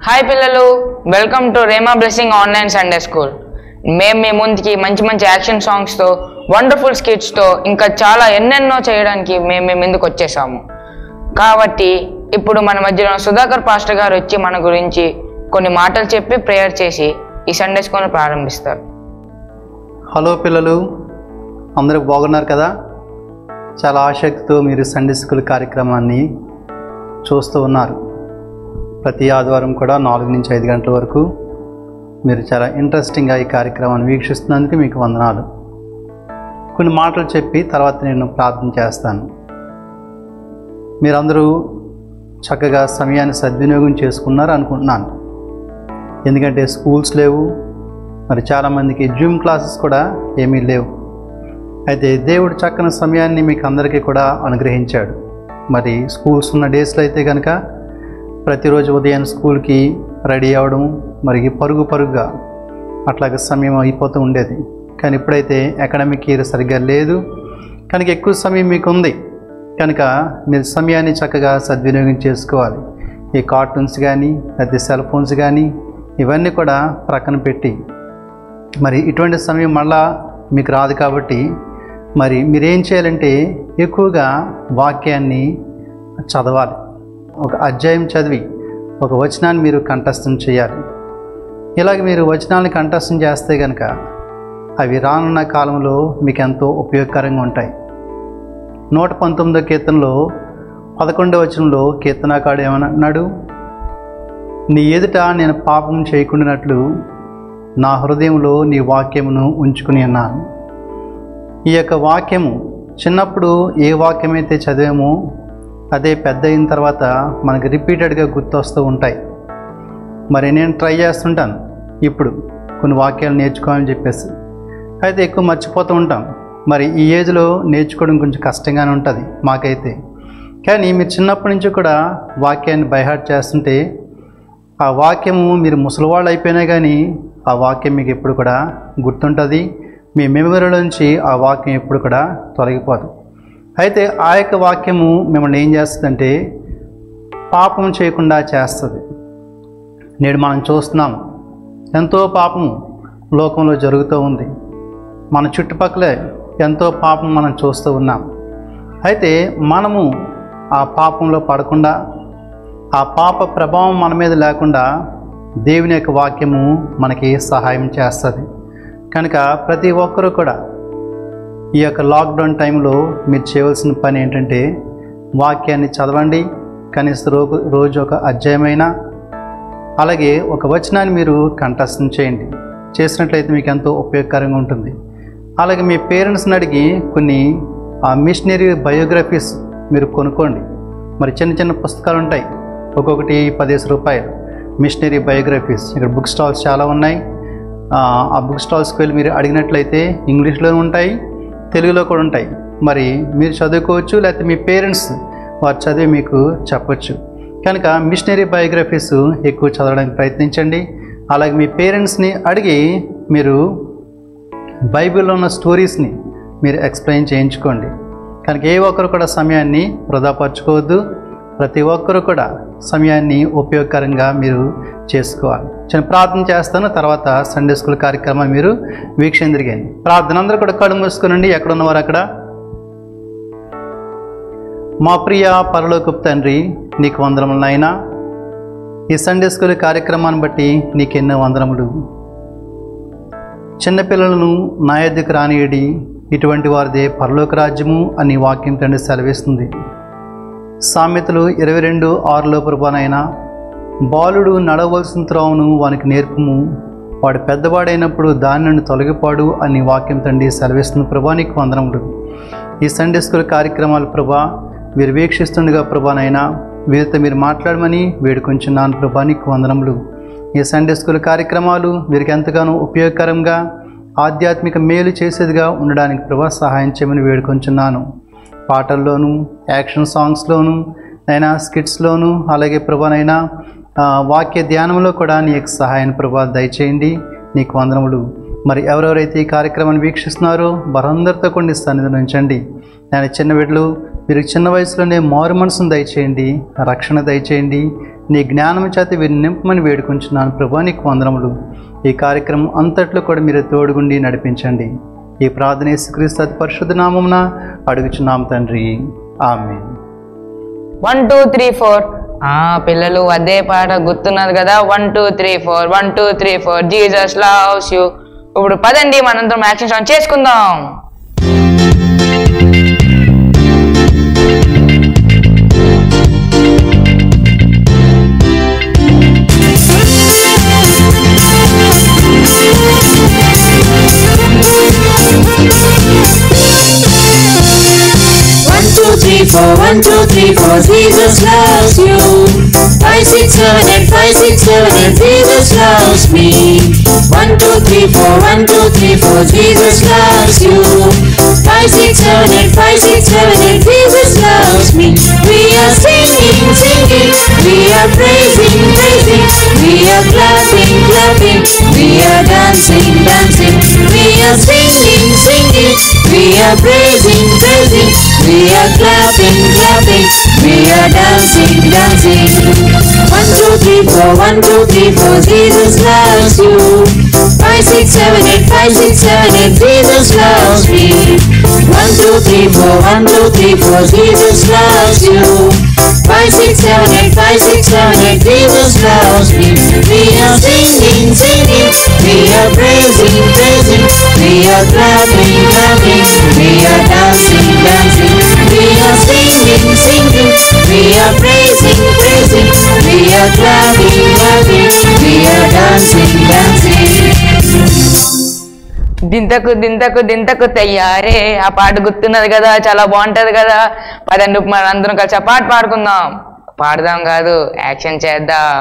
Hi పిల్లలు welcome to Rhema Blessing online Sunday school మేము మీ ముందుకి మంచి మంచి యాక్షన్ సాంగ్స్తో వండర్ఫుల్ స్కిట్స్తో ఇంకా చాలా ఎన్నెన్నో చేయడానికి మేము మీ ముందుకు వచ్చేసాము కాబట్టి ఇప్పుడు మన మధ్యలో సుధాకర్ పాస్టర్ గారు వచ్చి మన గురించి కొన్ని మాటలు చెప్పి ప్రేయర్ చేసి ఈ సండే స్కూల్ని ప్రారంభిస్తారు హలో పిల్లలు అందరూ బాగున్నారు కదా చాలా ఆసక్తితో మీరు సండే స్కూల్ కార్యక్రమాన్ని చూస్తూ ఉన్నారు ప్రతి ఆదివారం కూడా నాలుగు నుంచి ఐదు గంటల వరకు మీరు చాలా ఇంట్రెస్టింగ్గా ఈ కార్యక్రమాన్ని వీక్షిస్తున్నందుకు మీకు వందనాలు కొన్ని మాటలు చెప్పి తర్వాత నేను ప్రార్థన చేస్తాను మీరందరూ చక్కగా సమయాన్ని సద్వినియోగం చేసుకున్నారు అనుకుంటున్నాను ఎందుకంటే స్కూల్స్ లేవు మరి చాలామందికి జూమ్ క్లాసెస్ కూడా ఏమీ లేవు అయితే దేవుడు చక్కని సమయాన్ని మీకు అందరికీ కూడా అనుగ్రహించాడు మరి స్కూల్స్ ఉన్న డేస్లో అయితే కనుక ప్రతిరోజు ఉదయం స్కూల్కి రెడీ అవ్వడం మరి పరుగు పరుగుగా అట్లాగే సమయం అయిపోతూ ఉండేది కానీ ఇప్పుడైతే అకాడమిక్ ఇయర్ సరిగ్గా లేదు కనుక ఎక్కువ సమయం మీకు ఉంది కనుక మీరు సమయాన్ని చక్కగా సద్వినియోగం చేసుకోవాలి ఈ కార్టూన్స్ కానీ లేకపోతే సెల్ ఫోన్స్ కానీ ఇవన్నీ కూడా ప్రక్కన పెట్టి మరి ఇటువంటి సమయం మళ్ళా మీకు రాదు కాబట్టి మరి మీరేం చేయాలంటే ఎక్కువగా వాక్యాన్ని చదవాలి ఒక అధ్యాయం చదివి ఒక వచనాన్ని మీరు కంఠస్థం చేయాలి ఇలాగ మీరు వచనాన్ని కంఠస్థం చేస్తే కనుక అవి రానున్న కాలంలో మీకు ఎంతో ఉపయోగకరంగా ఉంటాయి నూట పంతొమ్మిదో కీర్తనలో పదకొండవ వచనంలో కీర్తనాకాడు ఏమన్నాడు నీ ఎదుట నేను పాపం చేయకుండానట్లు నా హృదయంలో నీ వాక్యమును ఉంచుకుని ఉన్నాను ఈ యొక్క వాక్యము చిన్నప్పుడు ఏ వాక్యమైతే చదివామో అదే పెద్ద అయిన తర్వాత మనకి రిపీటెడ్గా గుర్తొస్తూ ఉంటాయి మరి నేను ట్రై చేస్తుంటాను ఇప్పుడు కొన్ని వాక్యాలు నేర్చుకోవాలని చెప్పేసి అయితే ఎక్కువ మర్చిపోతూ ఉంటాం మరి ఈ ఏజ్లో నేర్చుకోవడం కొంచెం కష్టంగానే ఉంటుంది మాకైతే కానీ మీరు చిన్నప్పటి నుంచి కూడా వాక్యాన్ని బైహార్ట్ చేస్తుంటే ఆ వాక్యము మీరు ముసలివాళ్ళు అయిపోయినా కానీ ఆ వాక్యం మీకు ఎప్పుడు కూడా గుర్తుంటుంది మీ మెమరీలోంచి ఆ వాక్యం ఎప్పుడు కూడా తొలగిపోదు అయితే ఆ యొక్క వాక్యము మిమ్మల్ని ఏం చేస్తుందంటే పాపం చేయకుండా చేస్తుంది నేడు మనం చూస్తున్నాం ఎంతో పాపం లోకంలో జరుగుతూ ఉంది మన చుట్టుపక్కలే ఎంతో పాపం మనం చూస్తూ ఉన్నాం అయితే మనము ఆ పాపంలో పడకుండా ఆ పాప ప్రభావం మన మీద లేకుండా దేవుని యొక్క వాక్యము మనకి సహాయం చేస్తుంది కనుక ప్రతి ఒక్కరూ కూడా ఈ యొక్క లాక్డౌన్ టైంలో మీరు చేయవలసిన పని ఏంటంటే వాక్యాన్ని చదవండి కనీసం రోజు రోజు ఒక అధ్యాయమైనా అలాగే ఒక వచనాన్ని మీరు కంఠస్థం చేయండి చేసినట్లయితే మీకు ఎంతో ఉపయోగకరంగా ఉంటుంది అలాగే మీ పేరెంట్స్ని అడిగి కొన్ని మిషనరీ బయోగ్రఫీస్ మీరు కొనుక్కోండి మరి చిన్న చిన్న పుస్తకాలు ఉంటాయి ఒక్కొక్కటి పదిహేను రూపాయలు మిషనరీ బయోగ్రఫీస్ ఇక్కడ బుక్ స్టాల్స్ చాలా ఉన్నాయి ఆ, ఆ బుక్ స్టాల్స్కి వెళ్ళి మీరు అడిగినట్లయితే ఇంగ్లీష్లో ఉంటాయి తెలుగులో కూడా ఉంటాయి మరి మీరు చదువుకోవచ్చు లేకపోతే మీ పేరెంట్స్ వారు చదివి మీకు చెప్పొచ్చు కనుక మిషనరీ బయోగ్రఫీస్ ఎక్కువ చదవడానికి ప్రయత్నించండి అలాగే మీ పేరెంట్స్ని అడిగి మీరు బైబిల్లో ఉన్న స్టోరీస్ని మీరు ఎక్స్ప్లెయిన్ చేయించుకోండి కనుక ఏ ఒక్కరు కూడా సమయాన్ని వృధాపరచుకోవద్దు ప్రతి ఒక్కరు కూడా సమయాన్ని ఉపయోగకరంగా మీరు చేసుకోవాలి చిన్న ప్రార్థన చేస్తాను తర్వాత సండే స్కూల్ కార్యక్రమం మీరు వీక్షించగండి ప్రార్థన అందరూ కూడా కళ్ళు మూసుకునండి ఎక్కడ ఉన్నవారు అక్కడ మా ప్రియ పరలోకపు తండ్రి నీకు వందనములు నాయనా ఈ సండే స్కూల్ కార్యక్రమాన్ని బట్టి నీకెన్నో వందనములు చిన్నపిల్లలను నా యొద్దకు రానియడి ఇటువంటి వారిదే పరలోక రాజ్యము అని వాక్యం తండ్రి సెలవిస్తుంది సామెతలు ఇరవై రెండు ఆరులో ప్రభానైనా బాలుడు నడవలసిన త్రోవను వానికి నేర్పుము వాడు పెద్దవాడైనప్పుడు దాని నుండి తొలగిపాడు అని వాక్యం తండ్రి సెలవిస్తుంది ప్రభా నీకు వందనములు ఈ సండే స్కూల్ కార్యక్రమాలు ప్రభా మీరు వీక్షిస్తుండగా ప్రభానైనా వీరితో మీరు మాట్లాడమని వేడుకొంచున్నాను ప్రభా నీకు వందనములు ఈ సండే స్కూల్ కార్యక్రమాలు వీరికి ఎంతగానో ఉపయోగకరంగా ఆధ్యాత్మిక మేలు చేసేదిగా ఉండడానికి ప్రభా సహాయం చేయమని వేడుకొంచున్నాను పాటల్లోనూ యాక్షన్ సాంగ్స్లోను అయినా స్కిట్స్లోను అలాగే ప్రభానైనా ఆ, వాక్య ధ్యానంలో కూడా నీ యొక్క సహాయాన్ని ప్రభా దయచేయండి నీకు వందనములు మరి ఎవరెవరైతే ఈ కార్యక్రమాన్ని వీక్షిస్తున్నారో వారందరితో కొన్ని సన్నిధిని ఉంచండి నేను చిన్న బిడ్డలు మీరు చిన్న వయసులోనే మారు మనసును దయచేయండి రక్షణ దయచేయండి నీ జ్ఞానం చేత వీరిని నింపమని వేడుకుంటున్నాను ప్రభా నీకు వందనములు ఈ కార్యక్రమం అంతట్లో కూడా మీరు తోడుగుండి నడిపించండి ఈ ప్రార్థన యేసుక్రీస్తు అతి పరిశుద్ధ నామమున అడుగుచున్నాం తండ్రి ఆమె వన్ టూ త్రీ ఫోర్ ఆ పిల్లలు అదే పాట గుర్తున్నది కదా one two three four one two three four Jesus loves you ఇప్పుడు పదండి మనందరం యాక్షన్ సాంగ్ చేసుకుందాం One, two, three, four, one, two, three, four, Jesus loves you. Five, six, seven, eight, five, six, seven, eight, Jesus loves me. One, two, three, four, one, two, three, four, Jesus loves you. Five, six, seven, eight, five, six, seven, eight, Jesus loves me. We are singing, singing, we are praising, praising, we are clapping, clapping, we are dancing, dancing, we are singing, singing, we are praising, praising, we are clapping, clapping, we are dancing, dancing. One, two, three, four, one, two, three, four, Jesus loves you. Five, six, seven, eight, five, six, seven, eight, Jesus loves me. One, two, three, four, one, two, three, four, Jesus loves you. Five, six, seven, eight, five, six, seven, eight, Jesus loves me. We are singing, singing, we are praising, praising, we are clapping, clapping, we are dancing, dancing, we are singing, singing, we are praising, praising, we are clapping, clapping, we are dancing, dancing. దింతకు దింతకు దింతకు తయ్యారే ఆ పాట గుర్తున్నది కదా చాలా బాగుంటది కదా పదండి మన అందరం కలిసి ఆ పాట పాడుకుందాం పాడదాం కాదు యాక్షన్ చేద్దాం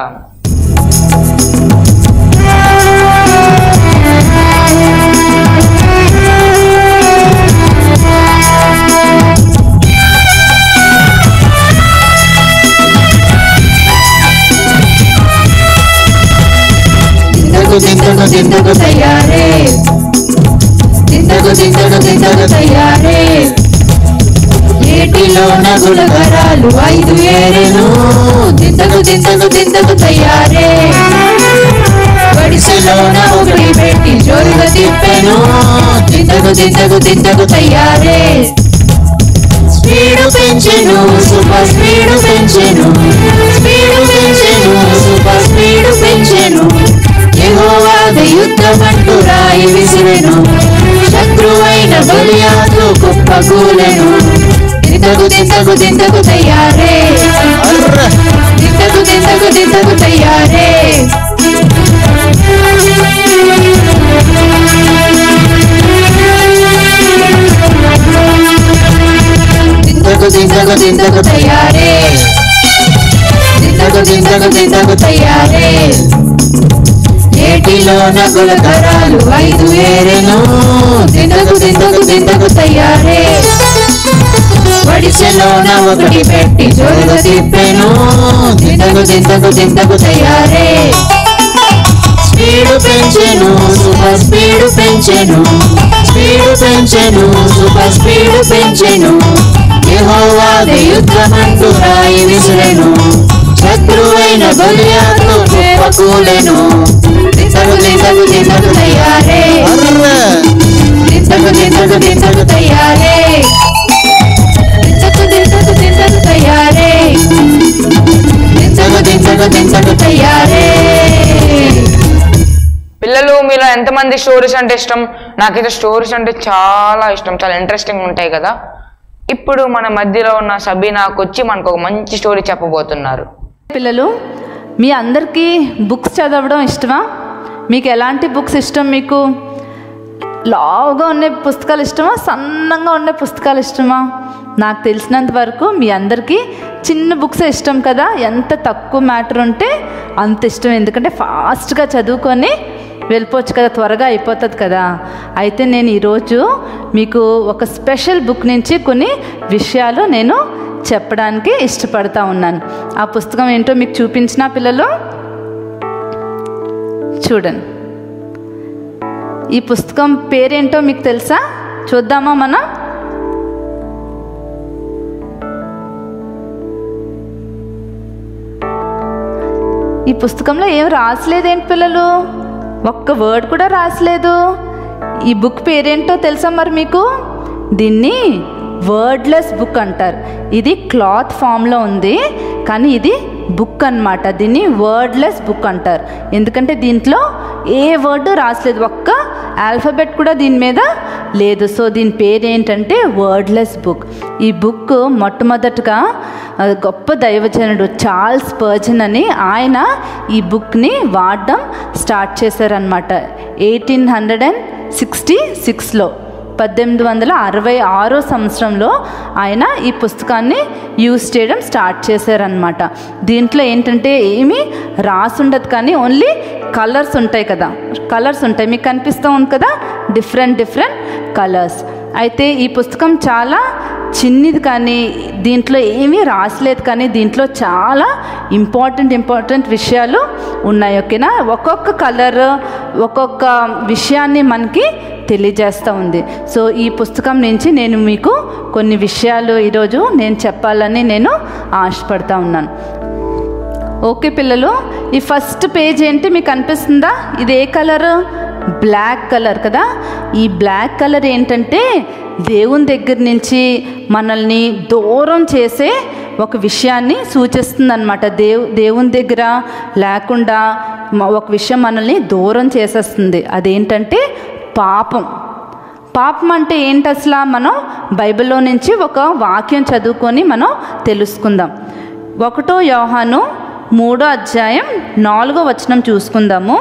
దింతకు దింతకు దింతకు తయారే దింతకు దింతకు దింతకు తయారే ఏటిలో నగులగరాలు ఐదు ఏరెను దింతకు దింతకు దింతకు తయారే వడిసెలోన ఒకటి పెట్టి జోరుగా తిప్పెను దింతకు దింతకు దింతకు తయారే స్పీడు పెంచెను సూపర్ స్పీడు పెంచెను స్పీడు పెంచెను సూపర్ స్పీడు పెంచెను యెహోవాద యుద్ధమంటూ రాయి విసిరెను శత్రువైన బలియాదు కుప్పకూలెను దింతకు దింతకు దింతకు తయారే దింతకు దింతకు దింతకు తయారే దింతకు దింతకు దింతకు తయారే దింతకు దింతకు దింతకు తయారే ఏటిలో నగుల కరాలు ఐదు ఏరెను దింతకు దింతకు దింతకు తయారే వడిసెలోన ఒకటి పెట్టి జోరుగా తిప్పెను దింతకు దింతకు దింతకు తయారే స్పీడు పెంచెను సూపర్ స్పీడు పెంచెను స్పీడు పెంచెను సూపర్ స్పీడు పెంచెను యెహోవాదే యుద్ధమంటూ రాయి విసిరెను శత్రువైన బలియాకు కుప్పకూలెను దింతకు దింతకు దింతకు తయారే దింతకు దింతకు దింతకు తయారే దింతకు దింతకు దింతకు తయారే దింతకు దింతకు దింతకు తయారే పిల్లలు మీలో ఎంతమంది స్టోరీస్ అంటే ఇష్టం నాకైతే స్టోరీస్ అంటే చాలా ఇష్టం చాలా ఇంట్రెస్టింగ్ ఉంటాయి కదా ఇప్పుడు మన మధ్యలో ఉన్న సబీనాకు వచ్చి మనకు ఒక మంచి స్టోరీ చెప్పబోతున్నారు పిల్లలు మీ అందరికీ బుక్స్ చదవడం ఇష్టమా మీకు ఎలాంటి బుక్స్ ఇష్టం మీకు లావుగా ఉండే పుస్తకాలు ఇష్టమా సన్నంగా ఉండే పుస్తకాలు ఇష్టమా నాకు తెలిసినంత వరకు మీ అందరికీ చిన్న బుక్స్ ఇష్టం కదా ఎంత తక్కువ మ్యాటర్ ఉంటే అంత ఇష్టం ఎందుకంటే ఫాస్ట్గా చదువుకొని వెళ్ళిపోవచ్చు కదా త్వరగా అయిపోతుంది కదా అయితే నేను ఈరోజు మీకు ఒక స్పెషల్ బుక్ నుంచి కొన్ని విషయాలు నేను చెప్పడానికి ఇష్టపడతా ఉన్నాను ఆ పుస్తకం ఏంటో మీకు చూపించిన పిల్లలు చూడండి ఈ పుస్తకం పేరేంటో మీకు తెలుసా చూద్దామా మనం ఈ పుస్తకంలో ఏం రాసలేదేంటి పిల్లలు ఒక్క వర్డ్ కూడా రాసలేదు ఈ బుక్ పేరేంటో తెలుసా మరి మీకు దీన్ని వర్డ్లెస్ బుక్ అంటారు ఇది క్లాత్ ఫామ్లో ఉంది కానీ ఇది బుక్ అన్నమాట దీన్ని వర్డ్లెస్ బుక్ అంటారు ఎందుకంటే దీంట్లో ఏ వర్డ్ రాసలేదు ఒక్క ఆల్ఫాబెట్ కూడా దీని మీద లేదు సో దీని పేరు ఏంటంటే వర్డ్లెస్ బుక్ ఈ బుక్ మొట్టమొదటగా ఆ, గొప్ప దైవజనుడు చార్ల్స్ పర్జన్ అని ఆయన ఈ బుక్ని వాడడం స్టార్ట్ చేశారనమాట ఎయిటీన్ హండ్రెడ్ అండ్ సిక్స్టీ సిక్స్లో పద్దెనిమిది వందల అరవై ఆరో సంవత్సరంలో ఆయన ఈ పుస్తకాన్ని యూజ్ చేయడం స్టార్ట్ చేశారనమాట దీంట్లో ఏంటంటే ఏమీ రాసుండదు కానీ ఓన్లీ కలర్స్ ఉంటాయి కదా కలర్స్ ఉంటాయి మీకు కనిపిస్తూ ఉంది కదా డిఫరెంట్ డిఫరెంట్ కలర్స్ అయితే ఈ పుస్తకం చాలా చిన్నది కానీ దీంట్లో ఏమీ రాసలేదు కానీ దీంట్లో చాలా ఇంపార్టెంట్ ఇంపార్టెంట్ విషయాలు ఉన్నాయి ఓకేనా ఒక్కొక్క కలర్ ఒక్కొక్క విషయాన్ని మనకి తెలియజేస్తూ ఉంది సో ఈ పుస్తకం నుంచి నేను మీకు కొన్ని విషయాలు ఈరోజు నేను చెప్పాలని నేను ఆశపడతా ఉన్నాను ఓకే పిల్లలు ఈ ఫస్ట్ పేజ్ ఏంటి మీకు అనిపిస్తుందా ఇది ఏ కలర్ బ్లాక్ కలర్ కదా ఈ బ్లాక్ కలర్ ఏంటంటే దేవుని దగ్గర నుంచి మనల్ని దూరం చేసే ఒక విషయాన్ని సూచిస్తుంది అనమాట దేవు దేవుని దగ్గర లేకుండా మ- ఒక విషయం మనల్ని దూరం చేసేస్తుంది అదేంటంటే పాపం పాపం అంటే ఏంటి అసలు మనం బైబిల్లో నుంచి ఒక వాక్యం చదువుకొని మనం తెలుసుకుందాం ఒకటో యోహాను మూడో అధ్యాయం నాలుగో వచనం చూసుకుందాము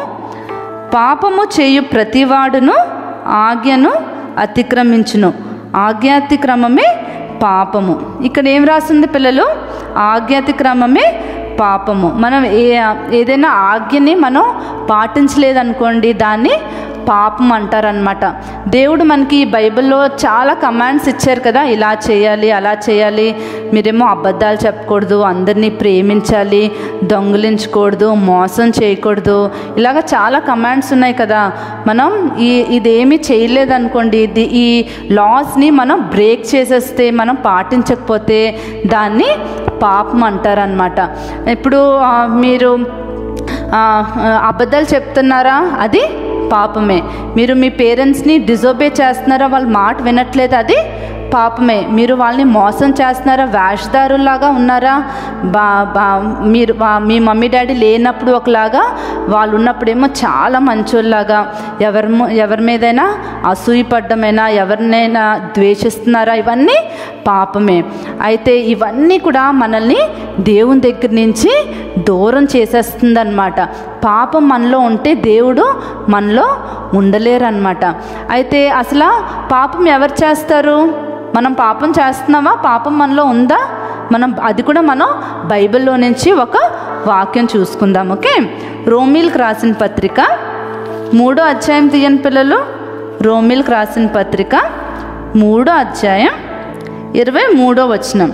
పాపము చేయు ప్రతివాడును ఆజ్ఞను అతిక్రమించును ఆజ్ఞాతిక్రమమే పాపము ఇక్కడ ఏం రాసింది పిల్లలు ఆజ్ఞాతిక్రమమే పాపము మనం ఏ ఏదైనా ఆజ్ఞని మనం పాటించలేదనుకోండి దాన్ని పాపం అంటారనమాట దేవుడు మనకి ఈ బైబిల్లో చాలా కమాండ్స్ ఇచ్చారు కదా ఇలా చేయాలి అలా చేయాలి మీరేమో అబద్ధాలు చెప్పకూడదు అందరినీ ప్రేమించాలి దొంగిలించకూడదు మోసం చేయకూడదు ఇలాగ చాలా కమాండ్స్ ఉన్నాయి కదా మనం ఈ ఇదేమీ చేయలేదనుకోండి ఇది ఈ లాస్ని మనం బ్రేక్ చేసేస్తే మనం పాటించకపోతే దాన్ని పాపం అంటారనమాట ఇప్పుడు ఆ, మీరు ఆ, అబద్ధాలు చెప్తున్నారా అది పాపమే మీరు మీ పేరెంట్స్ని డిజోబే చేస్తున్నారా వాళ్ళ మాట వినట్లేదు అది పాపమే మీరు వాళ్ళని మోసం చేస్తున్నారా వేషధారులాగా ఉన్నారా బా బా మీరు బా- మీ మమ్మీ డాడీ లేనప్పుడు ఒకలాగా వాళ్ళు ఉన్నప్పుడేమో చాలా మంచోళ్ళలాగా ఎవరి ము- ఎవరి మీదైనా అసూయపడ్డమైనా ఎవరినైనా ద్వేషిస్తున్నారా ఇవన్నీ పాపమే అయితే ఇవన్నీ కూడా మనల్ని దేవుని దగ్గర నుంచి దూరం చేసేస్తుందన్నమాట పాపం మనలో ఉంటే దేవుడు మనలో ఉండలేరన్నమాట అయితే అసలు పాపం ఎవరు చేస్తారు మనం పాపం చేస్తున్నామా పాపం మనలో ఉందా మనం అది కూడా మనం బైబిల్లో నుంచి ఒక వాక్యం చూసుకుందాం ఓకే రోమిల్కి రాసిన పత్రిక మూడో అధ్యాయం తీయని పిల్లలు రోమిల్కి రాసిన పత్రిక మూడో అధ్యాయం ఇరవై మూడో వచనం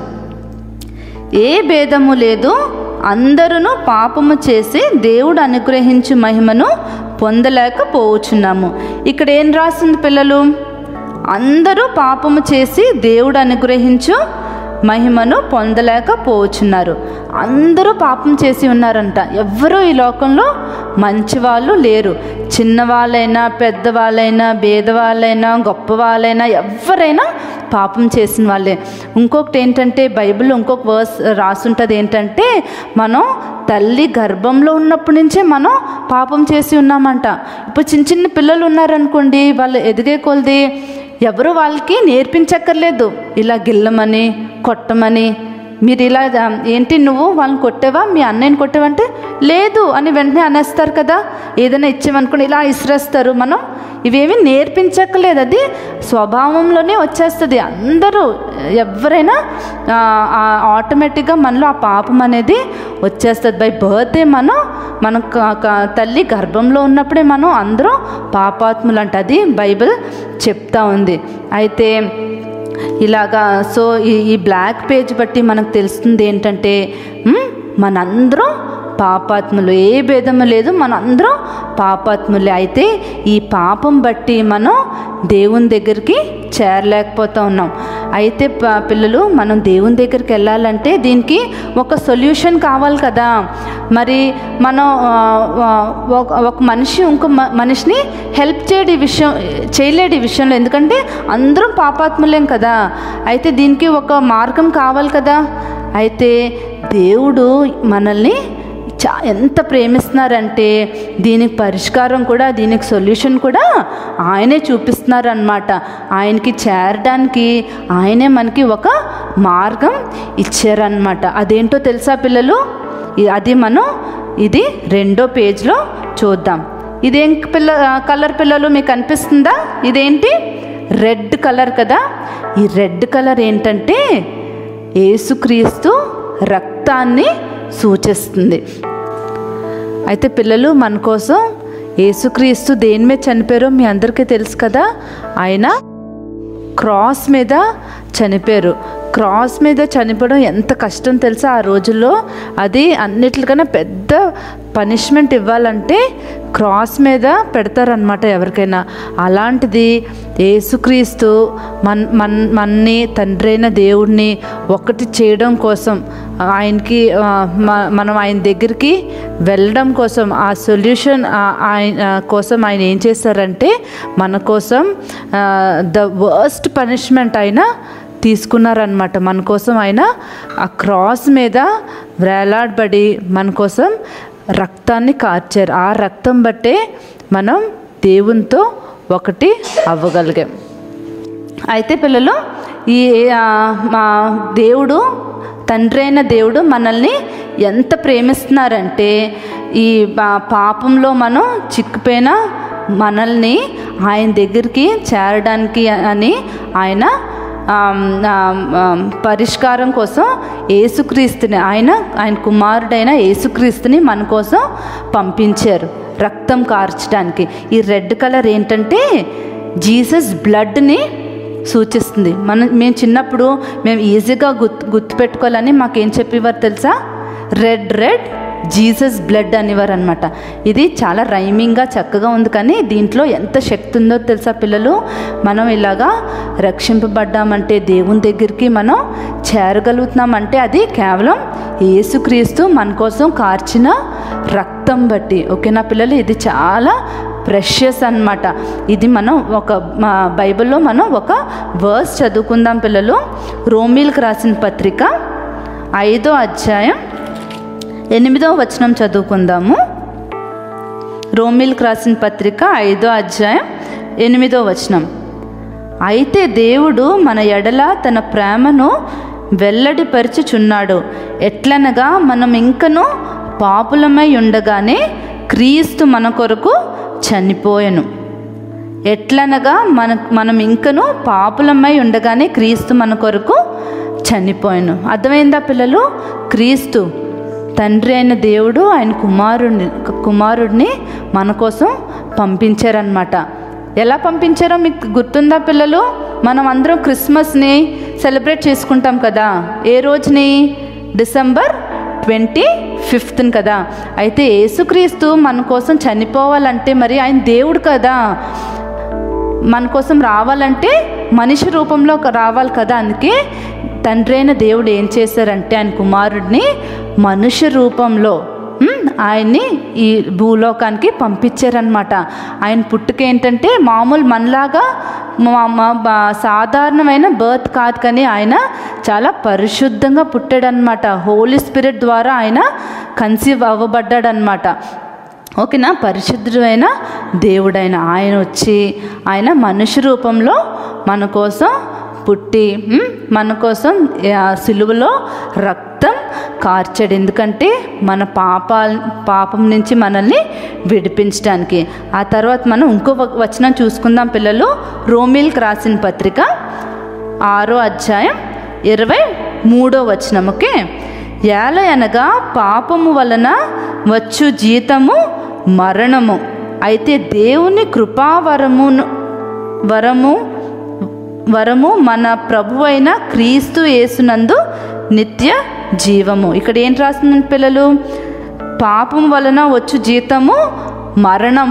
ఏ భేదము లేదు అందరూ పాపము చేసి దేవుడు అనుగ్రహించు మహిమను పొందలేకపోవచ్చున్నాము ఇక్కడ ఏం రాసింది పిల్లలు అందరూ పాపము చేసి దేవుడు అనుగ్రహించు మహిమను పొందలేకపోవచ్చున్నారు అందరూ పాపం చేసి ఉన్నారంట ఎవ్వరూ ఈ లోకంలో మంచి వాళ్ళు లేరు చిన్నవాళ్ళైనా పెద్దవాళ్ళైనా భేదవాళ్ళైనా గొప్పవాళ్ళైనా ఎవరైనా పాపం చేసిన వాళ్ళే ఇంకొకటి ఏంటంటే బైబిల్లో ఇంకొక వర్స్ రాసుంటుంది ఏంటంటే మనం తల్లి గర్భంలో ఉన్నప్పటి నుంచే మనం పాపం చేసి ఉన్నామంట ఇప్పుడు చిన్న చిన్న పిల్లలు ఉన్నారనుకోండి వాళ్ళు ఎదిగే కొలది ఎవరు వాళ్ళకి నేర్పించక్కర్లేదు ఇలా గిల్లమని కొట్టమని మీరు ఇలా ఆ, ఏంటి నువ్వు వాళ్ళని కొట్టేవా మీ అన్నయ్యని కొట్టేవంటే లేదు అని వెంటనే అనేస్తారు కదా ఏదైనా ఇచ్చేవనుకోండి ఇలా ఇసిరేస్తారు మనం ఇవేమీ నేర్పించక్కర్లేదు అది స్వభావంలోనే వచ్చేస్తుంది అందరూ ఎవరైనా ఆటోమేటిక్గా మనలో ఆ పాపం అనేది వచ్చేస్తుంది బై బర్త్డే మనం మనం క- క- తల్లి గర్భంలో ఉన్నప్పుడే మనం అందరం పాపాత్ములు అంట అది బైబిల్ చెప్తా ఉంది అయితే ఇలాగా సో ఈ ఈ బ్లాక్ పేజ్ బట్టి మనకు తెలుస్తుంది ఏంటంటే మ్, మనందరం పాపాత్ములు ఏ భేదము లేదు మనందరం పాపాత్ములే అయితే ఈ పాపం బట్టి మనం దేవుని దగ్గరికి చేరలేకపోతూ ఉన్నాం అయితే ప- పిల్లలు మనం దేవుని దగ్గరికి వెళ్ళాలంటే దీనికి ఒక సొల్యూషన్ కావాలి కదా మరి మనం ఆ, ఆ, ఒక ఒక మనిషి ఇంకో మ- మనిషిని హెల్ప్ చేయడు ఈ విషయం చేయలేడు ఈ విషయంలో ఎందుకంటే అందరం పాపాత్ములేం కదా అయితే దీనికి ఒక మార్గం కావాలి కదా అయితే దేవుడు మనల్ని చా ఎంత ప్రేమిస్తున్నారంటే దీనికి పరిష్కారం కూడా దీనికి సొల్యూషన్ కూడా ఆయనే చూపిస్తున్నారనమాట ఆయనకి చేరడానికి ఆయనే మనకి ఒక మార్గం ఇచ్చారనమాట అదేంటో తెలుసా పిల్లలు ఇ- అది మనం ఇది రెండో పేజ్లో చూద్దాం ఇదేం పిల్ల కలర్ పిల్లలు మీకు అనిపిస్తుందా ఇదేంటి రెడ్ కలర్ కదా ఈ రెడ్ కలర్ ఏంటంటే యేసుక్రీస్తు రక్తాన్ని సూచిస్తుంది అయితే పిల్లలు మన కోసం యేసుక్రీస్తు దేని మీద చనిపోయారో మీ అందరికీ తెలుసు కదా ఆయన క్రాస్ మీద చనిపోయారు క్రాస్ మీద చనిపోవడం ఎంత కష్టం తెలుసా ఆ రోజుల్లో అది అన్నిటికన్నా పెద్ద పనిష్మెంట్ ఇవ్వాలంటే క్రాస్ మీద పెడతారనమాట ఎవరికైనా అలాంటిది యేసుక్రీస్తు మన్ మన్ మన్ని తండ్రి అయిన దేవుడిని ఒకటి చేయడం కోసం ఆయనకి ఆ, మ- మనం ఆయన దగ్గరికి వెళ్ళడం కోసం ఆ సొల్యూషన్ ఆయన కోసం ఆయన ఏం చేశారంటే మన కోసం ద వర్స్ట్ పనిష్మెంట్ ఆయన తీసుకున్నారనమాట మన కోసం ఆయన ఆ క్రాస్ మీద వేలాడబడి మన కోసం రక్తాన్ని కార్చారు ఆ రక్తం బట్టే మనం దేవునితో ఒకటి అవ్వగలిగాం అయితే పిల్లలు ఈ ఆ, మా దేవుడు తండ్రి అయిన దేవుడు మనల్ని ఎంత ప్రేమిస్తున్నారంటే ఈ పా- పాపంలో మనం చిక్కిపోయిన మనల్ని ఆయన దగ్గరికి చేరడానికి అని ఆయన ఆమ్, ఆమ్, ఆమ్, పరిష్కారం కోసం యేసుక్రీస్తుని ఆయన ఆయన కుమారుడైన యేసుక్రీస్తుని మన కోసం పంపించారు రక్తం కార్చడానికి ఈ రెడ్ కలర్ ఏంటంటే జీసస్ బ్లడ్ని సూచిస్తుంది మనం మేము చిన్నప్పుడు మేము ఈజీగా గుర్తు గుర్తుపెట్టుకోవాలని మాకేం చెప్పేవారు తెలుసా రెడ్ రెడ్ జీసస్ బ్లడ్ అనేవారు అనమాట ఇది చాలా రైమింగ్గా చక్కగా ఉంది కానీ దీంట్లో ఎంత శక్తి ఉందో తెలుసా పిల్లలు మనం ఇలాగా రక్షింపబడ్డామంటే దేవుని దగ్గరికి మనం చేరగలుగుతున్నామంటే అది కేవలం యేసుక్రీస్తు మన కోసం కార్చిన రక్తం బట్టి ఓకేనా పిల్లలు ఇది చాలా ప్రెషియస్ అన్నమాట ఇది మనం ఒక మా బైబిల్లో మనం ఒక వర్స్ చదువుకుందాం పిల్లలు రోమిల్కి రాసిన పత్రిక ఐదో అధ్యాయం ఎనిమిదో వచనం చదువుకుందాము రోమిల్కి రాసిన పత్రిక ఐదో అధ్యాయం ఎనిమిదో వచనం అయితే దేవుడు మన ఎడల తన ప్రేమను వెల్లడిపరుచుచున్నాడు ఎట్లనగా మనం ఇంకను పాపులమై ఉండగానే క్రీస్తు మన కొరకు చనిపోయెను ఎట్లనగా మన మనం ఇంకను పాపులమై ఉండగానే క్రీస్తు మన కొరకు చనిపోయాను అర్థమైందా పిల్లలు క్రీస్తు తండ్రి అయిన దేవుడు ఆయన కుమారుడిని కుమారుడిని మన కోసం పంపించారనమాట ఎలా పంపించారో మీకు గుర్తుందా పిల్లలు మనం అందరం క్రిస్మస్ని సెలబ్రేట్ చేసుకుంటాం కదా ఏ రోజుని డిసెంబర్ ట్వంటీ ఫిఫ్త్ని కదా అయితే యేసుక్రీస్తు మన కోసం చనిపోవాలంటే మరి ఆయన దేవుడు కదా మన కోసం రావాలంటే మనిషి రూపంలో ఒక రావాలి కదా అందుకే తండ్రి అయిన దేవుడు ఏం చేశారంటే ఆయన కుమారుడిని మనుష్య రూపంలో ఉమ్, ఆయన్ని ఈ భూలోకానికి పంపించారనమాట ఆయన పుట్టుక ఏంటంటే మామూలు మనలాగా మా- మా బా- సాధారణమైన బర్త్ కాదు కానీ ఆయన చాలా పరిశుద్ధంగా పుట్టాడనమాట హోలీ స్పిరిట్ ద్వారా ఆయన కన్సీవ్ అవ్వబడ్డాడనమాట ఓకేనా పరిశుద్ధమైన దేవుడైన ఆయన వచ్చి ఆయన మనుష్య రూపంలో మన కోసం పుట్టి ఉమ్, మన కోసం ఆ, సిలువలో రక్తం కార్చాడు ఎందుకంటే మన పాపాల పాపం నుంచి మనల్ని విడిపించడానికి ఆ తర్వాత మనం ఇంకో వ- వచనం చూసుకుందాం పిల్లలు రోమిల్కి రాసిన పత్రిక ఆరో అధ్యాయం ఇరవై మూడో వచనం ఓకే ఏల అనగా పాపము వలన వచ్చు జీతము మరణము అయితే దేవుని కృపావరమును వరము వరము మన ప్రభు అయిన క్రీస్తు యేసునందు నిత్య జీవము ఇక్కడ ఏం రాస్తుంది పిల్లలు పాపం వలన వచ్చు జీతము మరణము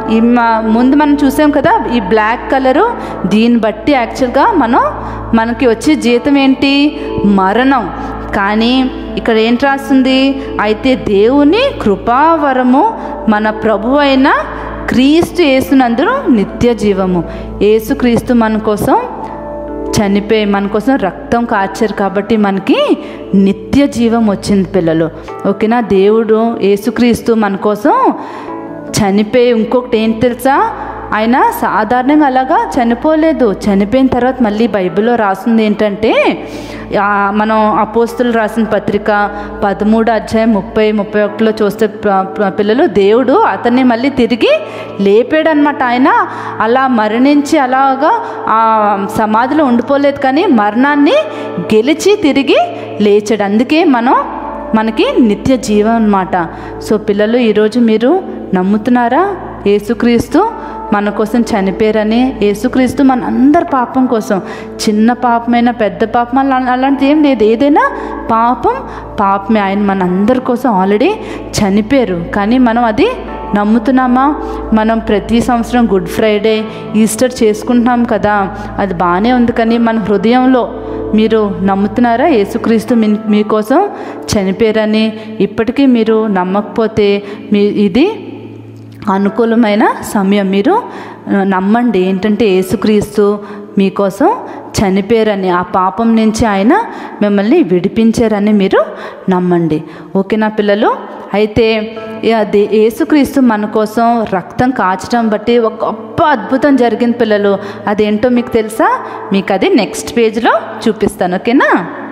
ఈ మ- ముందు మనం చూసాం కదా ఈ బ్లాక్ కలరు దీన్ని బట్టి యాక్చువల్గా మనం మనకి వచ్చే జీతం ఏంటి మరణం కానీ ఇక్కడ ఏంటి రాస్తుంది అయితే దేవుని కృపావరము మన ప్రభు అయిన క్రీస్తు యేసునందును నిత్య జీవము యేసుక్రీస్తు మన కోసం చనిపోయి మన కోసం రక్తం కార్చారు కాబట్టి మనకి నిత్య జీవం వచ్చింది పిల్లలు ఓకేనా దేవుడు యేసుక్రీస్తు మన కోసం చనిపోయి ఇంకొకటి ఏంటి తెలుసా ఆయన సాధారణంగా అలాగా చనిపోలేదు చనిపోయిన తర్వాత మళ్ళీ బైబిల్లో రాసింది ఏంటంటే ఆ, మనం అపోస్తులు రాసిన పత్రిక పదమూడు అధ్యాయం ముప్పై ముప్పై ఒకటిలో చూస్తే ప- ప- పిల్లలు దేవుడు అతన్ని మళ్ళీ తిరిగి లేపాడనమాట ఆయన అలా మరణించి అలాగా ఆ సమాధిలో ఉండిపోలేదు కానీ మరణాన్ని గెలిచి తిరిగి లేచాడు అందుకే మనం మనకి నిత్య జీవం అన్నమాట సో పిల్లలు ఈరోజు మీరు నమ్ముతున్నారా యేసుక్రీస్తు మన కోసం చనిపోయారని యేసుక్రీస్తు మన అందరి పాపం కోసం చిన్న పాపమైనా పెద్ద పాపం అలా అలాంటిది ఏం లేదు ఏదైనా పాపం పాపమే ఆయన మన అందరి కోసం ఆల్రెడీ చనిపోయారు కానీ మనం అది నమ్ముతున్నామా మనం ప్రతి సంవత్సరం గుడ్ ఫ్రైడే ఈస్టర్ చేసుకుంటున్నాం కదా అది బాగానే ఉంది కానీ మన హృదయంలో మీరు నమ్ముతున్నారా యేసుక్రీస్తు మీ మీకోసం చనిపోయారని ఇప్పటికీ మీరు నమ్మకపోతే మీ ఇది అనుకూలమైన సమయం మీరు ఆ, నమ్మండి ఏంటంటే యేసుక్రీస్తు మీకోసం చనిపోయారని ఆ పాపం నుంచి ఆయన మిమ్మల్ని విడిపించారని మీరు నమ్మండి ఓకేనా పిల్లలు అయితే అది యేసుక్రీస్తు మన కోసం రక్తం కాచడం బట్టి ఒక గొప్ప అద్భుతం జరిగింది పిల్లలు అదేంటో మీకు తెలుసా మీకు అది నెక్స్ట్ పేజ్లో చూపిస్తాను ఓకేనా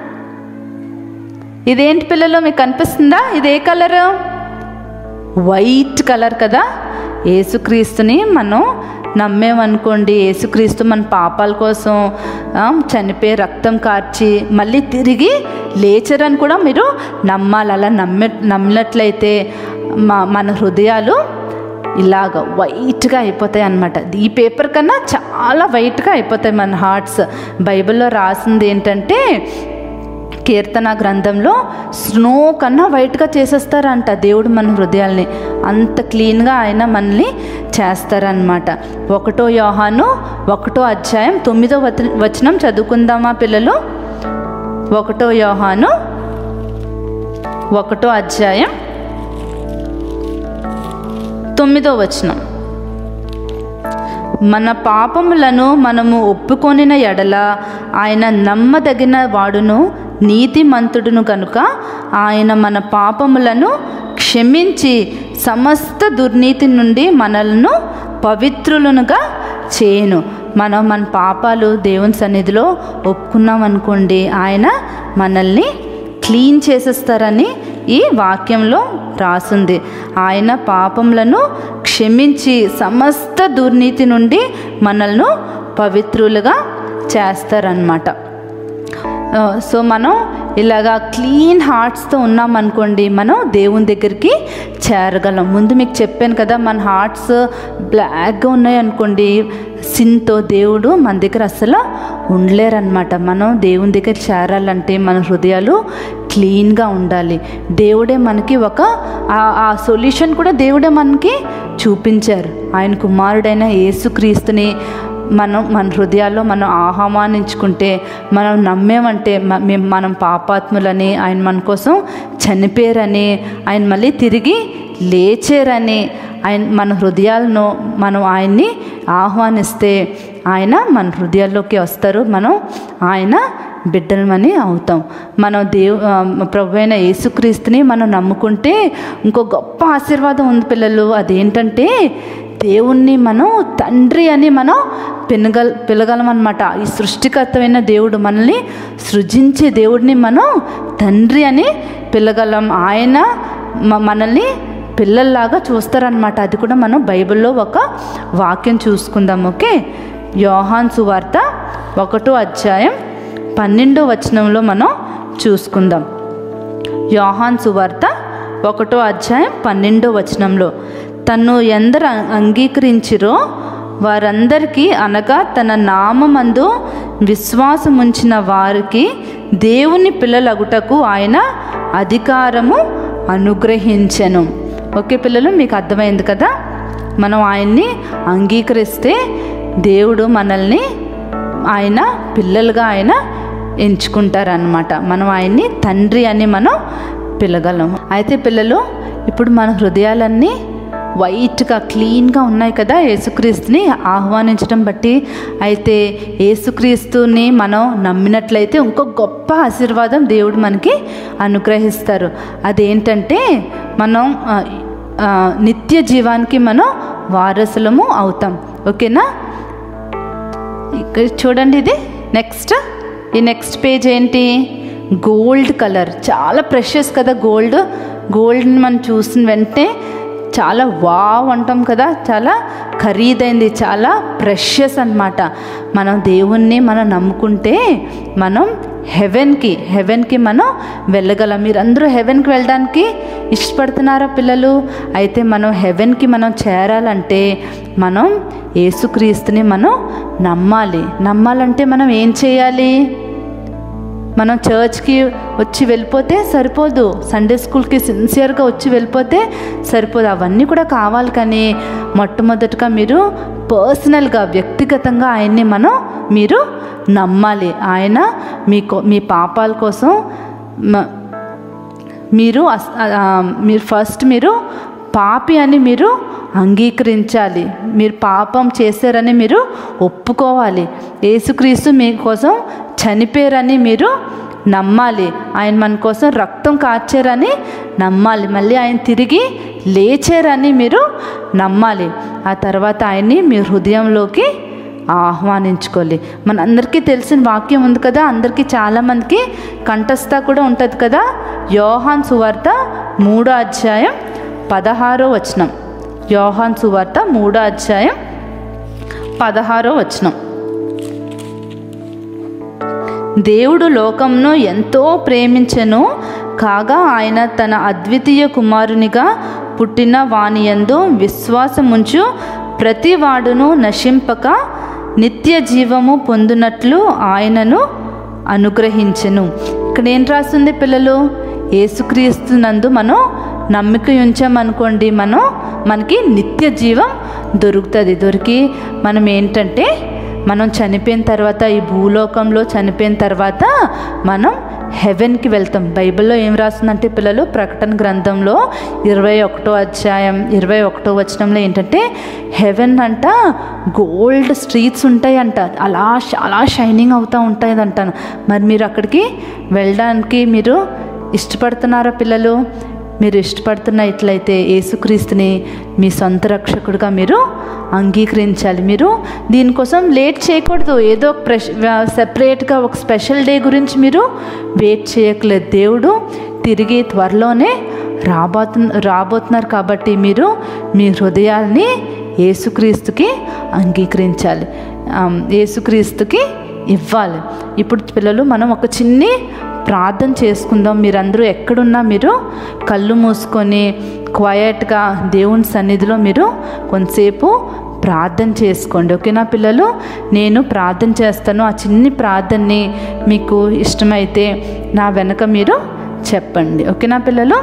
ఇదేంటి పిల్లలు మీకు కనిపిస్తుందా ఇది ఏ కలరు వైట్ కలర్ కదా యేసుక్రీస్తుని మనం నమ్మేమనుకోండి యేసుక్రీస్తు మన పాపాల కోసం ఆ, చనిపోయి రక్తం కార్చి మళ్ళీ తిరిగి లేచరని కూడా మీరు నమ్మాలి అలా నమ్మే నమ్మినట్లయితే మా మన హృదయాలు ఇలాగ వైట్గా అయిపోతాయి అన్నమాట ఈ పేపర్ కన్నా చాలా వైట్గా అయిపోతాయి మన హార్ట్స్ బైబిల్లో రాసింది ఏంటంటే కీర్తన గ్రంథంలో స్నో కన్నా వైట్గా చేసేస్తారంట దేవుడు మన హృదయాల్ని అంత క్లీన్గా ఆయన మనల్ని చేస్తారనమాట ఒకటో యోహాను ఒకటో అధ్యాయం తొమ్మిదో వచ- వచనం చదువుకుందామా పిల్లలు ఒకటో యోహాను ఒకటో అధ్యాయం తొమ్మిదో వచనం మన పాపములను మనము ఒప్పుకొనిన ఎడల ఆయన నమ్మదగిన వాడును నీతిమంతుడును కనుక ఆయన మన పాపములను క్షమించి సమస్త దుర్నీతి నుండి మనలను పవిత్రులనుగా చేయను మనం మన పాపాలు దేవుని సన్నిధిలో ఒప్పుకున్నాం అనుకోండి ఆయన మనల్ని క్లీన్ చేసేస్తారని ఈ వాక్యంలో రాసుంది ఆయన పాపములను క్షమించి సమస్త దుర్నీతి నుండి మనల్ని పవిత్రులుగా చేస్తారనమాట ఆ, సో మనం ఇలాగా క్లీన్ హార్ట్స్తో ఉన్నామనుకోండి మనం దేవుని దగ్గరికి చేరగలం ముందు మీకు చెప్పాను కదా మన హార్ట్స్ బ్లాక్గా ఉన్నాయనుకోండి సిన్తో దేవుడు మన దగ్గర అసలు ఉండలేరనమాట మనం దేవుని దగ్గర చేరాలంటే మన హృదయాలు క్లీన్గా ఉండాలి దేవుడే మనకి ఒక ఆ- ఆ సొల్యూషన్ కూడా దేవుడే మనకి చూపించారు ఆయన కుమారుడైన యేసుక్రీస్తుని మనం మన హృదయాల్లో మనం ఆహ్వానించుకుంటే మనం నమ్మేమంటే మ- మేము మనం పాపాత్ములని ఆయన మన కోసం చనిపోయారని ఆయన మళ్ళీ తిరిగి లేచారని ఆయన మన హృదయాలను మనం ఆయన్ని ఆహ్వానిస్తే ఆయన మన హృదయాల్లోకి వస్తారు మనం ఆయన బిడ్డలమని అవుతాం మనం దేవు ఆ, ప్రభు అయిన యేసుక్రీస్తుని మనం నమ్ముకుంటే ఇంకో గొప్ప ఆశీర్వాదం ఉంది పిల్లలు అదేంటంటే దేవుణ్ణి మనం తండ్రి అని మనం పినగల పిలగలం అనమాట ఈ సృష్టికర్తమైన దేవుడు మనల్ని సృజించే దేవుడిని మనం తండ్రి అని పిలగలం ఆయన మ- మనల్ని పిల్లల్లాగా చూస్తారనమాట అది కూడా మనం బైబిల్లో ఒక వాక్యం చూసుకుందాం ఓకే యోహాన్ సువార్త ఒకటో అధ్యాయం పన్నెండో వచనంలో మనం చూసుకుందాం యోహాన్ సువార్త ఒకటో అధ్యాయం పన్నెండో వచనంలో తను ఎందరు అంగీకరించిరో వారందరికీ అనగా తన నామందు విశ్వాసముంచిన వారికి దేవుని పిల్లలగుటకు ఆయన అధికారము అనుగ్రహించెను ఓకే పిల్లలు మీకు అర్థమైంది కదా మనం ఆయన్ని అంగీకరిస్తే దేవుడు మనల్ని ఆయన పిల్లలుగా ఆయన ఎంచుకుంటారనమాట మనం ఆయన్ని తండ్రి అని మనం పిలగలం అయితే పిల్లలు ఇప్పుడు మన హృదయాలన్నీ వైట్గా క్లీన్గా ఉన్నాయి కదా యేసుక్రీస్తుని ఆహ్వానించడం బట్టి అయితే యేసుక్రీస్తుని మనం నమ్మినట్లయితే ఇంకో గొప్ప ఆశీర్వాదం దేవుడు మనకి అనుగ్రహిస్తారు అదేంటంటే మనం ఆ, ఆ, నిత్య జీవానికి మనం వారసులము అవుతాం ఓకేనా ఇక్కడ చూడండి ఇది నెక్స్ట్ ఈ నెక్స్ట్ పేజ్ ఏంటి గోల్డ్ కలర్ చాలా ప్రెషియస్ కదా గోల్డ్ గోల్డ్ని మనం చూసిన వెంటనే చాలా వావ్ అంటాం కదా చాలా ఖరీదైంది చాలా ప్రెషియస్ అన్నమాట మనం దేవుణ్ణి మనం నమ్ముకుంటే మనం హెవెన్కి హెవెన్కి మనం వెళ్ళగలం మీరందరూ హెవెన్కి వెళ్ళడానికి ఇష్టపడుతున్నారా పిల్లలు అయితే మనం హెవెన్కి మనం చేరాలంటే మనం యేసుక్రీస్తుని మనం నమ్మాలి నమ్మాలంటే మనం ఏం చేయాలి మనం చర్చ్కి వచ్చి వెళ్ళిపోతే సరిపోదు సండే స్కూల్కి సిన్సియర్గా వచ్చి వెళ్ళిపోతే సరిపోదు అవన్నీ కూడా కావాలి కానీ మొట్టమొదటిగా మీరు పర్సనల్గా వ్యక్తిగతంగా ఆయన్ని మనం మీరు నమ్మాలి ఆయన మీకు మీ పాపాల కోసం మ- మీరు అస్- ఆ, మీరు ఫస్ట్ మీరు పాపి అని మీరు అంగీకరించాలి మీరు పాపం చేశారని మీరు ఒప్పుకోవాలి యేసుక్రీస్తు మీకోసం చనిపోయారని మీరు నమ్మాలి ఆయన మన కోసం రక్తం కార్చారని నమ్మాలి మళ్ళీ ఆయన తిరిగి లేచారని మీరు నమ్మాలి ఆ తర్వాత ఆయన్ని మీ హృదయంలోకి ఆహ్వానించుకోవాలి మన అందరికీ తెలిసిన వాక్యం ఉంది కదా అందరికీ చాలామందికి కంఠస్థ కూడా ఉంటుంది కదా యోహాన్ సువార్త మూడో అధ్యాయం పదహారో వచనం యోహాన్ సువార్త మూడో అధ్యాయం పదహారో వచనం దేవుడు లోకంను ఎంతో ప్రేమించెను కాగా ఆయన తన అద్వితీయ కుమారునిగా పుట్టిన వానియందు విశ్వాసముంచు ప్రతి వాడును నశింపక నిత్య జీవము పొందునట్లు ఆయనను అనుగ్రహించెను ఇక్కడ ఏం రాస్తుంది పిల్లలు యేసుక్రీస్తు నందు మనం నమ్మిక ఉంచామనుకోండి మనం మనకి నిత్య జీవం దొరుకుతుంది దొరికి మనం ఏంటంటే మనం చనిపోయిన తర్వాత ఈ భూలోకంలో చనిపోయిన తర్వాత మనం హెవెన్కి వెళ్తాం బైబిల్లో ఏం రాస్తుందంటే పిల్లలు ప్రకటన గ్రంథంలో ఇరవై ఒకటో అధ్యాయం ఇరవై ఒకటో వచనంలో ఏంటంటే హెవెన్ అంట గోల్డ్ స్ట్రీట్స్ ఉంటాయంట అలా చాలా షైనింగ్ అవుతూ ఉంటాయి అంటాను మరి మీరు అక్కడికి వెళ్ళడానికి మీరు ఇష్టపడుతున్నారా పిల్లలు మీరు ఇష్టపడుతున్నట్లయితే యేసుక్రీస్తుని మీ సొంత రక్షకుడిగా మీరు అంగీకరించాలి మీరు దీనికోసం లేట్ చేయకూడదు ఏదో ఒక ప్రెష్ సెపరేట్గా ఒక స్పెషల్ డే గురించి మీరు వెయిట్ చేయట్లేదు దేవుడు తిరిగి త్వరలోనే రాబోతు రాబోతున్నారు కాబట్టి మీరు మీ హృదయాల్ని యేసుక్రీస్తుకి అంగీకరించాలి ఆమ్, యేసుక్రీస్తుకి ఇవ్వాలి ఇప్పుడు పిల్లలు మనం ఒక చిన్ని ప్రార్థన చేసుకుందాం మీరందరూ ఎక్కడున్నా మీరు కళ్ళు మూసుకొని క్వయట్గా దేవుని సన్నిధిలో మీరు కొంతసేపు ప్రార్థన చేసుకోండి ఓకేనా పిల్లలు నేను ప్రార్థన చేస్తాను ఆ చిన్ని ప్రార్థనని మీకు ఇష్టమైతే నా వెనక మీరు చెప్పండి ఓకేనా పిల్లలు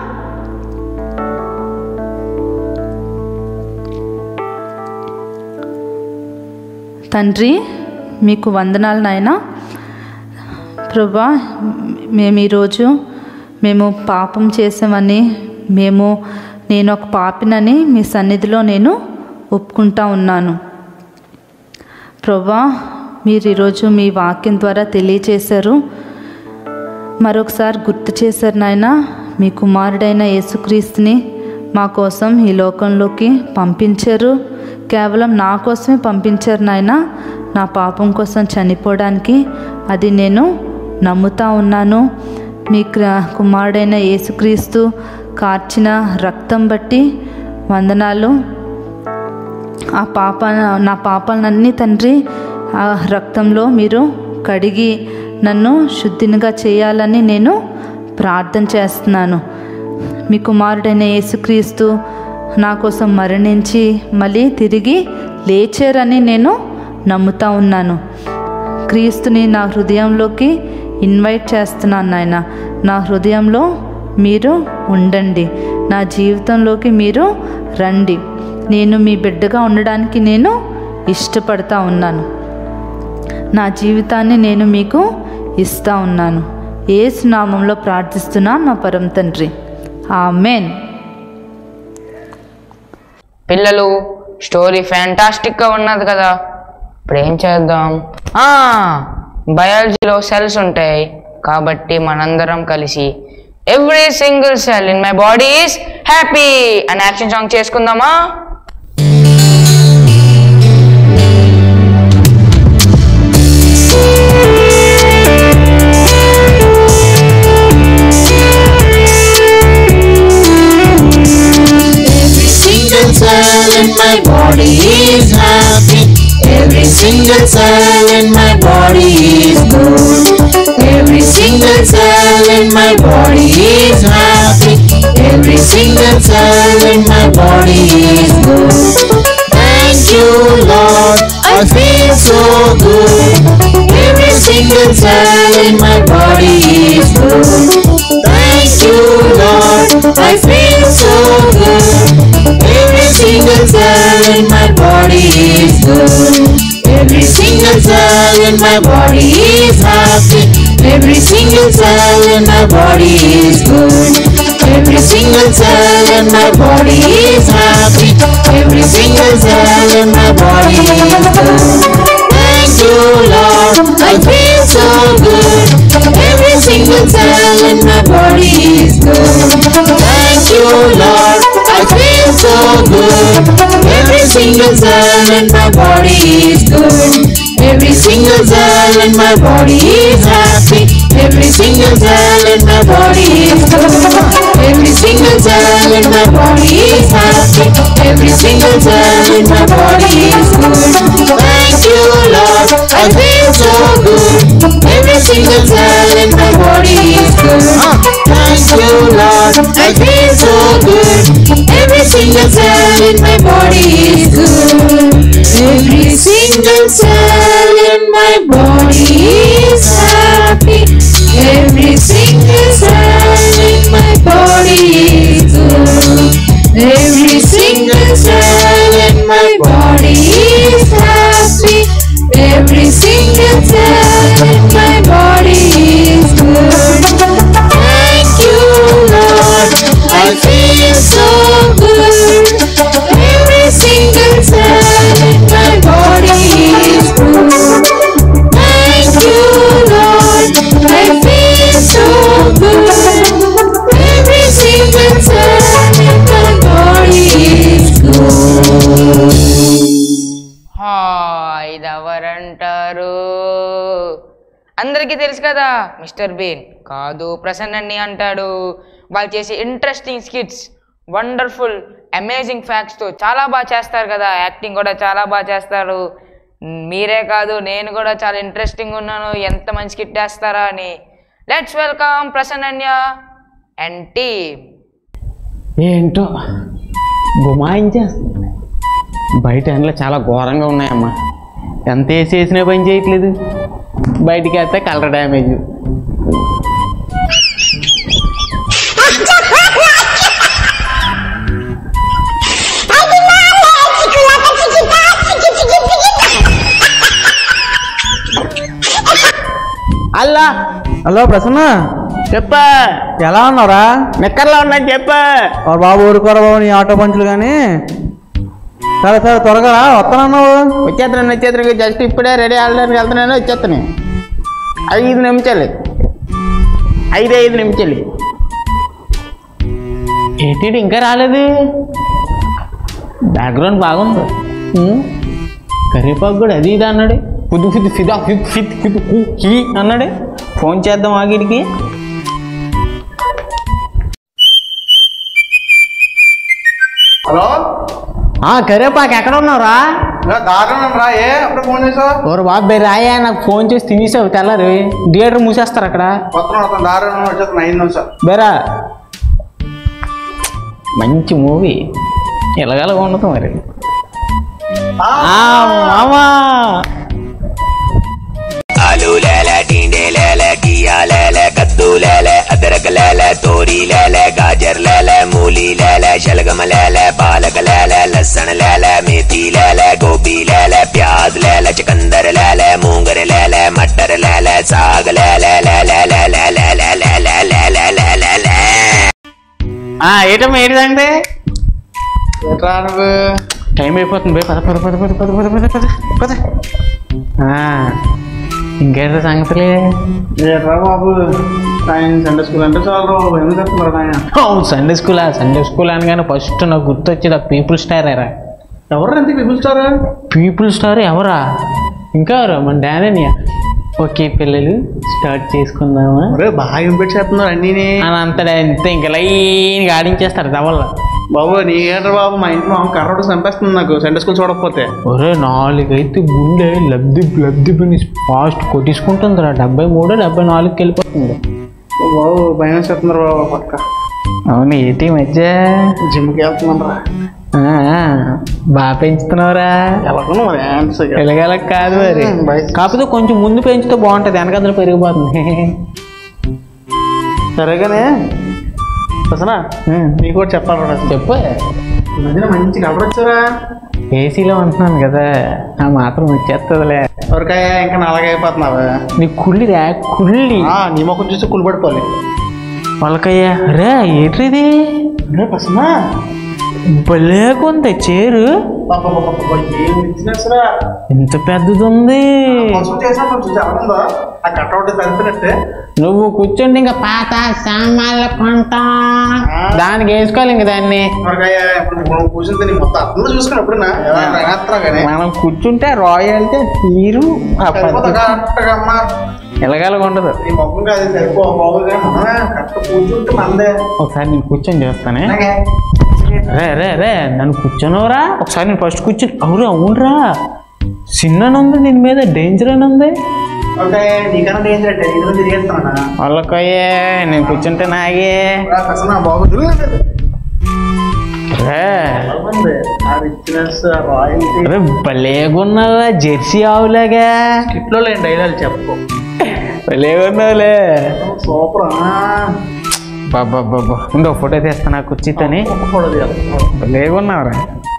తండ్రి మీకు వందనాలు నాయనా ప్రభా మేము ఈరోజు మేము పాపం చేసామని మేము నేను ఒక పాపినని మీ సన్నిధిలో నేను ఒప్పుకుంటా ఉన్నాను ప్రభా మీరు ఈరోజు మీ వాక్యం ద్వారా తెలియచేశారు మరొకసారి గుర్తు చేశారు నాయన మీ కుమారుడైన యేసుక్రీస్తుని మా కోసం ఈ లోకంలోకి పంపించారు కేవలం నా కోసమే పంపించారు నాయన నా పాపం కోసం చనిపోవడానికి అది నేను నమ్ముతా ఉన్నాను మీ క్ర- కుమారుడైన యేసుక్రీస్తు కార్చిన రక్తం బట్టి వందనాలు ఆ పాప నా పాపాలన్నీ తండ్రి ఆ రక్తంలో మీరు కడిగి నన్ను శుద్ధినిగా చేయాలని నేను ప్రార్థన చేస్తున్నాను మీ కుమారుడైన యేసుక్రీస్తు నా కోసం మరణించి మళ్ళీ తిరిగి లేచారని నేను నమ్ముతా ఉన్నాను క్రీస్తుని నా హృదయంలోకి ఇన్వైట్ చేస్తున్నాను నాయన నా హృదయంలో మీరు ఉండండి నా జీవితంలోకి మీరు రండి నేను మీ బిడ్డగా ఉండడానికి నేను ఇష్టపడతా ఉన్నాను నా జీవితాన్ని నేను మీకు ఇస్తా ఉన్నాను ఏసు నామంలో ప్రార్థిస్తున్నా మా పరం తండ్రి ఆమెన్ పిల్లలు స్టోరీ ఫ్యాంటాస్టిక్గా ఉన్నది కదా ఇప్పుడు ఏం చేద్దాం ఆ, బయాలజీలో సెల్స్ ఉంటాయి కాబట్టి మనందరం కలిసి every single cell in my body is happy అని యాక్షన్ సాంగ్ చేసుకుందామా Every single cell in my body is happy. Every single cell in my body is good. Every single cell in my body is happy. Every single cell in my body is good. Thank you, Lord. I feel so good. Every single cell in my body is good. Thank you, Lord. I feel so good. Every single cell in my body is good. Every single cell in my body is happy. Every single cell in my body is good. Every single cell in my body is happy. Every single cell in my body is good. Thank you, Lord. I feel so good. Every single cell in my body is good. Thank you, Lord. I feel so good. Every single cell in my body is good. Every single cell in my body is happy. Every single cell in my body is good. Every single cell in my body is happy. Every single cell in my body is good. Thank you, Lord. I feel so good. Every single cell in my body is good. Thank you, Lord. I feel so good. Every single cell in my body is good. Every single cell in my body is happy. Every single cell in my body is good. Every single cell in my body is happy. Every single cell in my body is good. Thank you, Lord. I feel so good. Every single cell in my body is good. Thank you, Lord. I feel so good. Every single cell in my body is good. హా, ఇది ఎవరంటారు అందరికీ తెలుసు కదా mister been కాదు ప్రసన్నని అంటాడు వాళ్ళు చేసే interesting skits wonderful amazing ఫ్యాక్ట్స్తో చాలా బాగా చేస్తారు కదా యాక్టింగ్ కూడా చాలా బాగా చేస్తారు మీరే కాదు నేను కూడా చాలా ఇంట్రెస్టింగ్ ఉన్నాను ఎంత మంచి స్కిట్ వేస్తారా అని లెట్స్ వెల్కమ్ ప్రసన్నన్య అండ్ టీమ్ ఏంటో గుమాయించేస్తుంది బయట ఎండలు చాలా ఘోరంగా ఉన్నాయమ్మా ఎంత వేసి వేసినా పని చేయట్లేదు బయటికి వేస్తే కలర్ డ్యామేజ్ అల్లా హలో ప్రసన్న చెప్ప ఎలా ఉన్నారా నిక్కర్లో ఉన్నాయి చెప్ప వాడు బాబు ఊరుకోరా బాబు నీ ఆటో పంచులు కానీ సరే సరే త్వరగా రా, వస్తానన్నావు వచ్చేస్తున్నాను వచ్చేస్తున్నాను జస్ట్ ఇప్పుడే రెడీ అవ్వడానికి వెళ్తున్నాను వచ్చేస్తున్నాను ఐదు నిమిషాలు ఐదు ఐదు నిమిషాలు ఏంటి ఇంకా రాలేదు బ్యాక్గ్రౌండ్ బాగుంది ఉమ్. కరివేపాకు కూడా అది ఇది అన్నాడు ఫుద్ ఫుద్ ఫిదా ఫిద్ ఫిద్ ఫిద్ హు హీ అన్నాడు ఫోన్ చేద్దాం ఆగిడికి హలో ఆ కరివేపాకు ఎక్కడ ఉన్నావురా దారుణం రా ఏ అప్పుడు ఫోన్ చేసావు ఓరు బాబు రాయా నాకు ఫోన్ చేసి తినేసావు తెల్లారి థియేటర్ మూసేస్తారు అక్కడ వస్తున్నాను వస్తాను దారుణం వచ్చేస్తున్నా ఐదు నిమిషాలు బేరా మంచి మూవీ ఎలాగలా ఉండదు మరి ఆ, మామా Alu lele, tinde lele, kia lele, kat కద్దు లేలే అదరక లేలే తోరీ లేలే గాజర్ లేలే మూली లేలే शलगम లేలే पालक లేలే लहसुन లేలే मेथी లేలే गोभी లేలే प्याज లేలే चकंदर లేలే मूंगर లేలే मटर లేలే साग లేలే లేలే లేలే లేలే లేలే లేలే లేలే లే ఆ, ఏటమ్మా ఏంటి సంగతి టైం అయిపోతుంది పోయి పద పద పద పద పద పద పద పద పద ఆ, ఇంకేంటి సంగతులే ఏట్రా బాబు ఆయన సండే స్కూల్ అంటే చాలు ఎందుకు చెప్తున్నారు ఆయన అవును సండే స్కూల్ సండే స్కూల్ అనగానే ఫస్ట్ నాకు గుర్తొచ్చేది ఆ పీపుల్ స్టార్ ఎరా ఎవరు ఎంత పిలుస్తారు పీపుల్ స్టార్ ఎవరా ఇంకా ఎవరా మన డాననియా ఓకే పిల్లలు స్టార్ట్ చేసుకుందామా అరే బాగా ఇంపెట్ చేస్తున్నారు అన్నీని అని అంతడే అంతే ఇంకా లైన్గా ఆడించేస్తారు దవల్ల బాబు నీకేంట్రా బాబు మా ఇంట్లో మామ కర్రోడు చంపేస్తుంది నాకు సండే స్కూల్ చూడకపోతే ఒరే నాలుగైతే గుండె లబ్ధి లబ్ధి పని ఫాస్ట్ కొట్టించుకుంటుందిరా డెబ్బై మూడు డెబ్బై నాలుగుకి వెళ్ళిపోతుంది ఓ బాబు భయం చేస్తున్నారు బాబు పక్క అవును ఏంటి ఈ మధ్య జిమ్కి వెళ్తున్నాను రా ఆ, బాగా పెంచుతున్నావురా ఎలాగో మరి యాంట్స్ ఎలగల కాదు మరి ఉమ్, బయట. కాకపోతే కొంచెం ముందు పెంచితే బాగుంటుంది వెనకదలు పెరిగిపోతుంది సరేగానే వసనా ఉమ్, నీకు కూడా చెప్పాలి రా చెప్పు ఈ మధ్యన మంచి కబర్ వచ్చారా ఏసీలో ఉంటున్నాను కదా ఆ మాత్రం వచ్చేస్తుందిలే ఎవరికాయ ఇంకా నల్లగా అయిపోతున్నావా నీ కుళ్ళిరా కుళ్ళి ఆ, నీ మొక్కం చూసి కుళ్ళు పడిపోవాలి వాళ్ళకయ్యా రే ఏంటిది రే పసమా భలేకుంది చేరు ఏం ఇచ్చినట్టురా ఎంత పెద్దది ఉంది పసుపు చేసినా కొంచెం జరగందా ఆ కట్అవుట్ చదివినట్టే నువ్వు కూర్చుంటే ఇంకా పాత సామాన్ల పంట దానికి వేసుకోవాలి ఇంక దాన్ని ఎవరికాయ ఇప్పుడు మనం కూర్చుంటే నీ మొత్తం అర్థంలో చూసుకుని ఎప్పుడైనా ఎవరైనా కానీ మనం కూర్చుంటే రాయల్టీ తీరు ఆ సరిపోతా పద్ధతి కరెక్ట్గా అమ్మా ఎలగాలగా ఉండదు నీ మొక్కం కాదు సరిపో బాబుగా మనమే కరెక్ట్ కూర్చుంటే మందే ఒకసారి నేను కూర్చొని చేస్తానే రే రే రే నన్ను కూర్చోనవరా ఒకసారి నేను ఫస్ట్ కూర్చొని అవురా అవునరా చిన్న ఉంది దీని మీద డేంజర్ అని ఉంది ఓకే నీకన్నా డేంజర్ అంటే నీకు తిరిగేస్తానా వాళ్ళకయ్యే నేను కూర్చుంటే నాగే పసనా బాబు రే బాగుంది ఆ రిచ్నెస్ రాయల్టీ అరే భలేగున్నావా జెర్సీ ఆవులాగా కిట్లో లేని డైలాగ్ చెప్పు భలేగున్నావులే సూపర్ బాబా బాబా ఇంకో ఫోటో తీస్తా నాకు కూర్చితని ఫోటో తీయాలి భలేగున్నావురా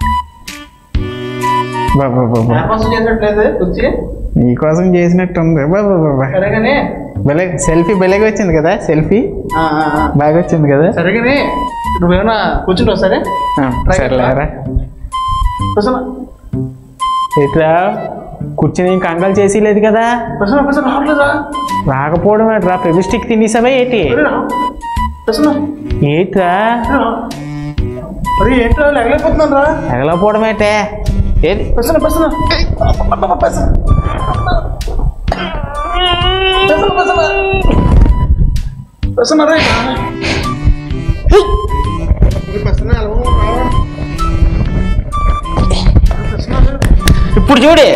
బాబా బాబా కోసం చేసినట్లేదు వచ్చి నీకోసం చేసినట్టు ఉంది బాబా బాబా సరేగానే భలే సెల్ఫీ భలేగా వచ్చింది కదా సెల్ఫీ ఆ, ఆ, ఆ. బాగా వచ్చింది కదా సరేగానే నువ్వేమన్నా కూర్చుంటావు సరే ఆ, సర్లేరా పసనా ఇట్లా కూర్చుని ఇంకా కంగాలు చేసి లేదు కదా పసనా పసనా రావట్లేదా రాకపోవడం రా పెబిస్టిక్ తినేసావా ఏంటి పసనా ఏట్రా అరే ఏంట్రా లేకపోతున్నాను రా ఎగలపోవడం ఏంటే ఏది పసన పసన పసన పసన రే పసన ఇప్పుడు చూడే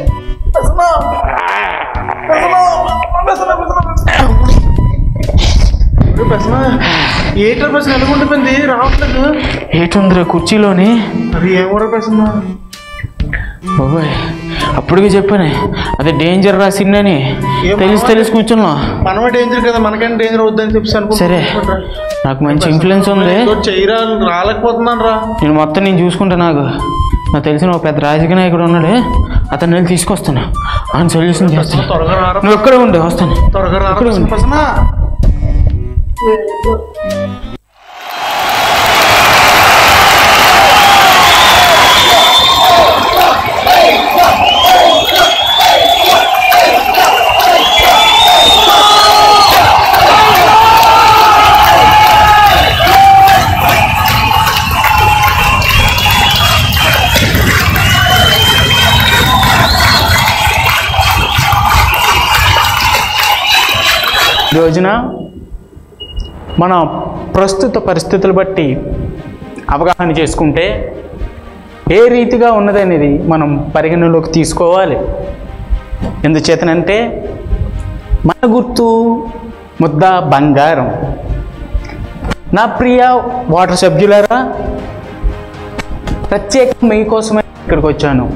ఏటర్ పర్సన్ ఎలా ఉండిపోయింది రావట్లేదు ఏటుందిరా కుర్చీలోని అది ఏం కూడా పర్సన్ బాబాయ్ అప్పటికే చెప్పానే అదే డేంజర్ రా సిన్నని ఏం తెలిసి బాబాయ్? తెలిసి కూర్చున్నా మనమే డేంజర్ కదా మనకైనా డేంజర్ అవుద్దని చెప్పి అనుకో సరే నాకు మంచి ఇన్ఫ్లుయెన్స్ ఉంది చెయ్యరా రాలేకపోతున్నాను రా నేను మొత్తం నేను చూసుకుంటా నాకు నాకు తెలిసిన ఒక పెద్ద రాజకీయ నాయకుడు ఉన్నాడు అతను వెళ్ళి తీసుకొస్తాను ఆయన సొల్యూషన్ చేస్తాను త్వరగా రారా నువ్వు ఎక్కడే ఉండే వస్తాను త్వరగా రారా ఇక్కడే ఉండు. పసన ఈ రోజున మన ప్రస్తుత పరిస్థితులు బట్టి అవగాహన చేసుకుంటే ఏ రీతిగా ఉన్నదనేది మనం పరిగణలోకి తీసుకోవాలి ఎందుచేతనంటే మన గుర్తు ముద్ద బంగారం నా ప్రియ వాటర్ సభ్యులారా ప్రత్యేక మీకోసమే ఇక్కడికి వచ్చాను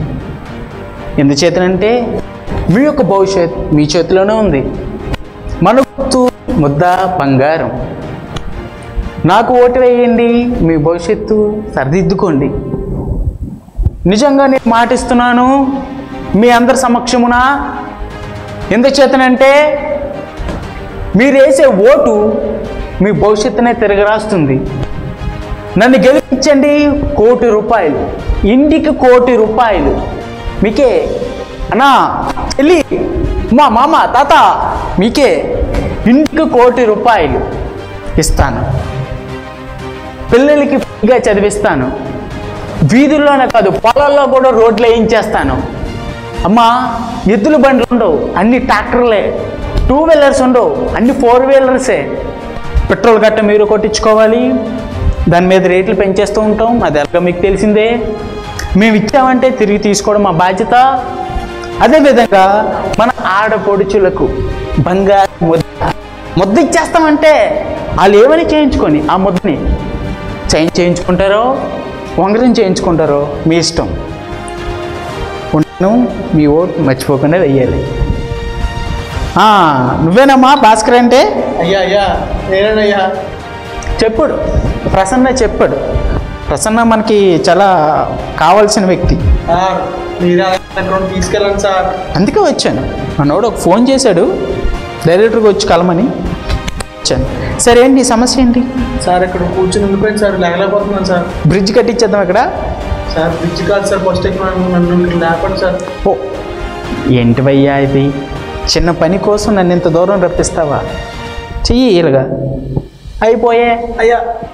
ఎందుచేతనంటే మీ యొక్క భవిష్యత్ మీ చేతిలోనే ఉంది మన గుర్తు ముద్ద బంగారం నాకు ఓటు వేయండి మీ భవిష్యత్తు సరిదిద్దుకోండి నిజంగా నేను మాటిస్తున్నాను మీ అందరి సమక్షమున ఎందుచేతనంటే మీరు వేసే ఓటు మీ భవిష్యత్తునే తిరగరాస్తుంది నన్ను గెలిపించండి కోటి రూపాయలు ఇంటికి కోటి రూపాయలు మీకే అన్నా చెల్లి మా మామ తాత మీకే ఇంటికి కోటి రూపాయలు ఇస్తాను పిల్లలకి ఫ్రీగా చదివిస్తాను వీధుల్లోనే కాదు పొలాల్లో కూడా రోడ్లు వేయించేస్తాను అమ్మా ఎద్దుల బండ్లు ఉండవు అన్ని ట్రాక్టర్లే టూ వీలర్స్ ఉండవు అన్ని ఫోర్ వీలర్సే పెట్రోల్ గట్ట మీరు కొట్టించుకోవాలి దాని మీద రేట్లు పెంచేస్తూ ఉంటాం అది ఎలాగో మీకు తెలిసిందే మేము ఇచ్చామంటే తిరిగి తీసుకోవడం మా బాధ్యత అదేవిధంగా మన ఆడపొడుచులకు బంగారు ముద్ద ముద్ద ఇచ్చేస్తామంటే వాళ్ళు ఏమని చేయించుకొని ఆ ముద్దని చైన్ చేయించుకుంటారో ఉంగరం చేయించుకుంటారో మీ ఇష్టం ఉంటాను మీ ఓటు మర్చిపోకుండా వెయ్యాలి ఆ, నువ్వేనమ్మా భాస్కర్ అంటే అయ్యా అయ్యా నేనేనయ్యా చెప్పుడు ప్రసన్న చెప్పాడు ప్రసన్న మనకి చాలా కావాల్సిన వ్యక్తి సార్ మీరు అక్కడ తీసుకెళ్ళండి సార్ అందుకే వచ్చాను మనోడు ఒక ఫోన్ చేశాడు డైరెక్టర్కి వచ్చి కలమని వచ్చాను సరే ఏంటి నీ సమస్య ఏంటి సార్ ఇక్కడ కూర్చుని ఉండిపోయింది సార్ లేగలేకపోతున్నాను సార్ బ్రిడ్జ్ కట్టించేద్దాం ఇక్కడ సార్ బ్రిడ్జ్ కాదు సార్ ఫస్ట్ ఎక్కడ నన్ను ఇక్కడ లేపండి సార్ ఓ ఏంటివయ్యా ఇది చిన్న పని కోసం నన్ను ఇంత దూరం రప్పిస్తావా చెయ్యి ఇలాగా అయిపోయే అయ్యా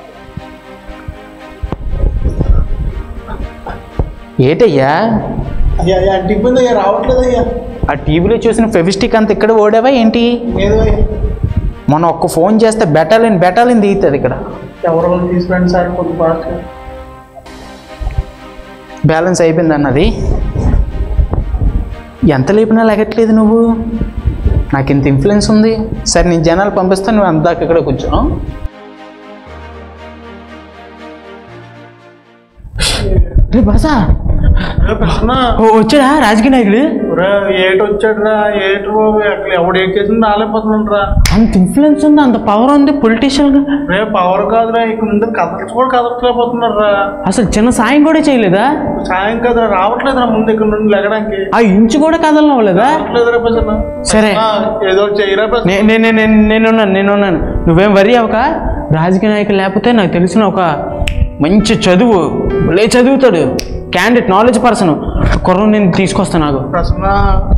ఏటయ్యా అయ్యా అయ్యా అంటే ఇబ్బంది అయ్యా రావట్లేదు అయ్యా ఆ టీవీలో చూసిన ఫెవిస్టిక్ అంత ఇక్కడ ఓడావా ఏంటి లేదు అయ్యా మొన్న ఒక్క ఫోన్ చేస్తే బెటాలిన్ బెటాలిన్ దిగుతుంది ఇక్కడ ఎవరో ఒకరు తీసుకురండి సార్ కొంచెం ఫాస్ట్ బ్యాలెన్స్ అయిపోయింది అన్నది ఎంత లేపినా లెగట్లేదు నువ్వు నాకు ఇంత ఇన్ఫ్లుయెన్స్ ఉంది సరే నేను జనాలు పంపిస్తాను నువ్వు అందాక ఇక్కడ కూర్చో రే బాసా ప్రశ్న ఓ వచ్చాడా రాజకీయ నాయకుడు ఏటు వచ్చాడు రా ఏటు బాబు అక్కడ ఎవడు ఏం చేసింది రాలేకపోతున్నాడు రా అంత ఇన్ఫ్లుయెన్స్ ఉంది అంత పవర్ ఉంది పొలిటీషియన్ రే పవర్ కాదురా ఇక్కడ నుండి కదలచ్చు కూడా కదలలేకపోతున్నారు రా అసలు చిన్న సాయం కూడా చేయలేదా సాయం కాదురా రావట్లేదు రా ముందు ఇక్కడ నుండి లెగడానికి ఆ ఇంచు కూడా కదలనవ్వలేదా రావట్లేదురా ప్రసన్న సరే ఆ, ఏదో ఒకటి చేయరా ప్రసన్న నే- నే- నే- నే- నేనున్నాను నేనున్నాను నువ్వేం వరి అవక రాజకీయ నాయకులు లేకపోతే నాకు తెలిసిన ఒక మంచి చదువు భలే చదువుతాడు క్యాండిడేట్ నాలెడ్జ్ పర్సన్ కుర్రం నేను తీసుకొస్తాను నాకు ప్రసన్న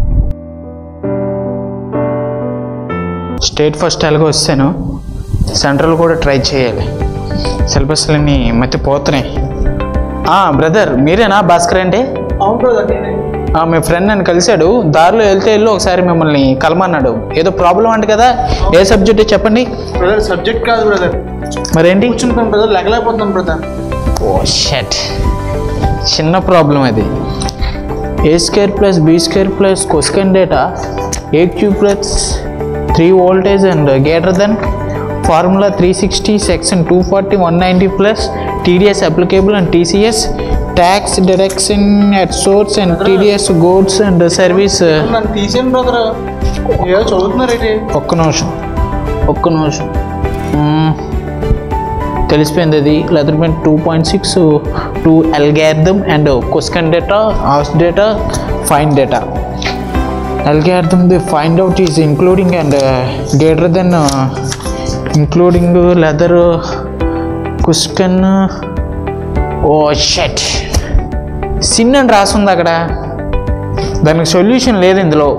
స్టేట్ ఫస్ట్ ఎలాగో వస్తాను సెంట్రల్ కూడా ట్రై చేయాలి సిలబస్లన్నీ మతిపోతున్నాయి బ్రదర్ మీరేనా భాస్కర్ అంటే అవును బ్రదర్ నేనే ఆ, మీ ఫ్రెండ్ నన్ను కలిశాడు దారిలో వెళ్తే వెళ్ళు ఒకసారి మిమ్మల్ని కలమన్నాడు ఏదో ప్రాబ్లం అంట కదా ఏ సబ్జెక్ట్ చెప్పండి బ్రదర్ సబ్జెక్ట్ కాదు బ్రదర్ మరేంటి కూర్చుంటాను బ్రదర్ లెగలేకపోతున్నాను బ్రదర్ ఓ షట్ చిన్న ప్రాబ్లం అది A square plus B square plus కొస్కెన్ data A Q plus three voltage and greater than formula three sixty section two forty one ninety plus TDS applicable and TCS tax deduction at source and TDS goods and service నన్ను తీసేయండి brother ఏదో చదువుతున్నారు ఏంటి ఒక్క నిమిషం ఒక్క నిమిషం మ్మ్. తెలిసిపోయింది అది లెదర్మెంట్ two point six two algorithm and question data as data fine data algorithm they find out is including and uh, greater than uh, including uh, leather uh, question uh, oh shit sin అని రాస్తుంది అక్కడ దానికి solution లేదు ఇందులో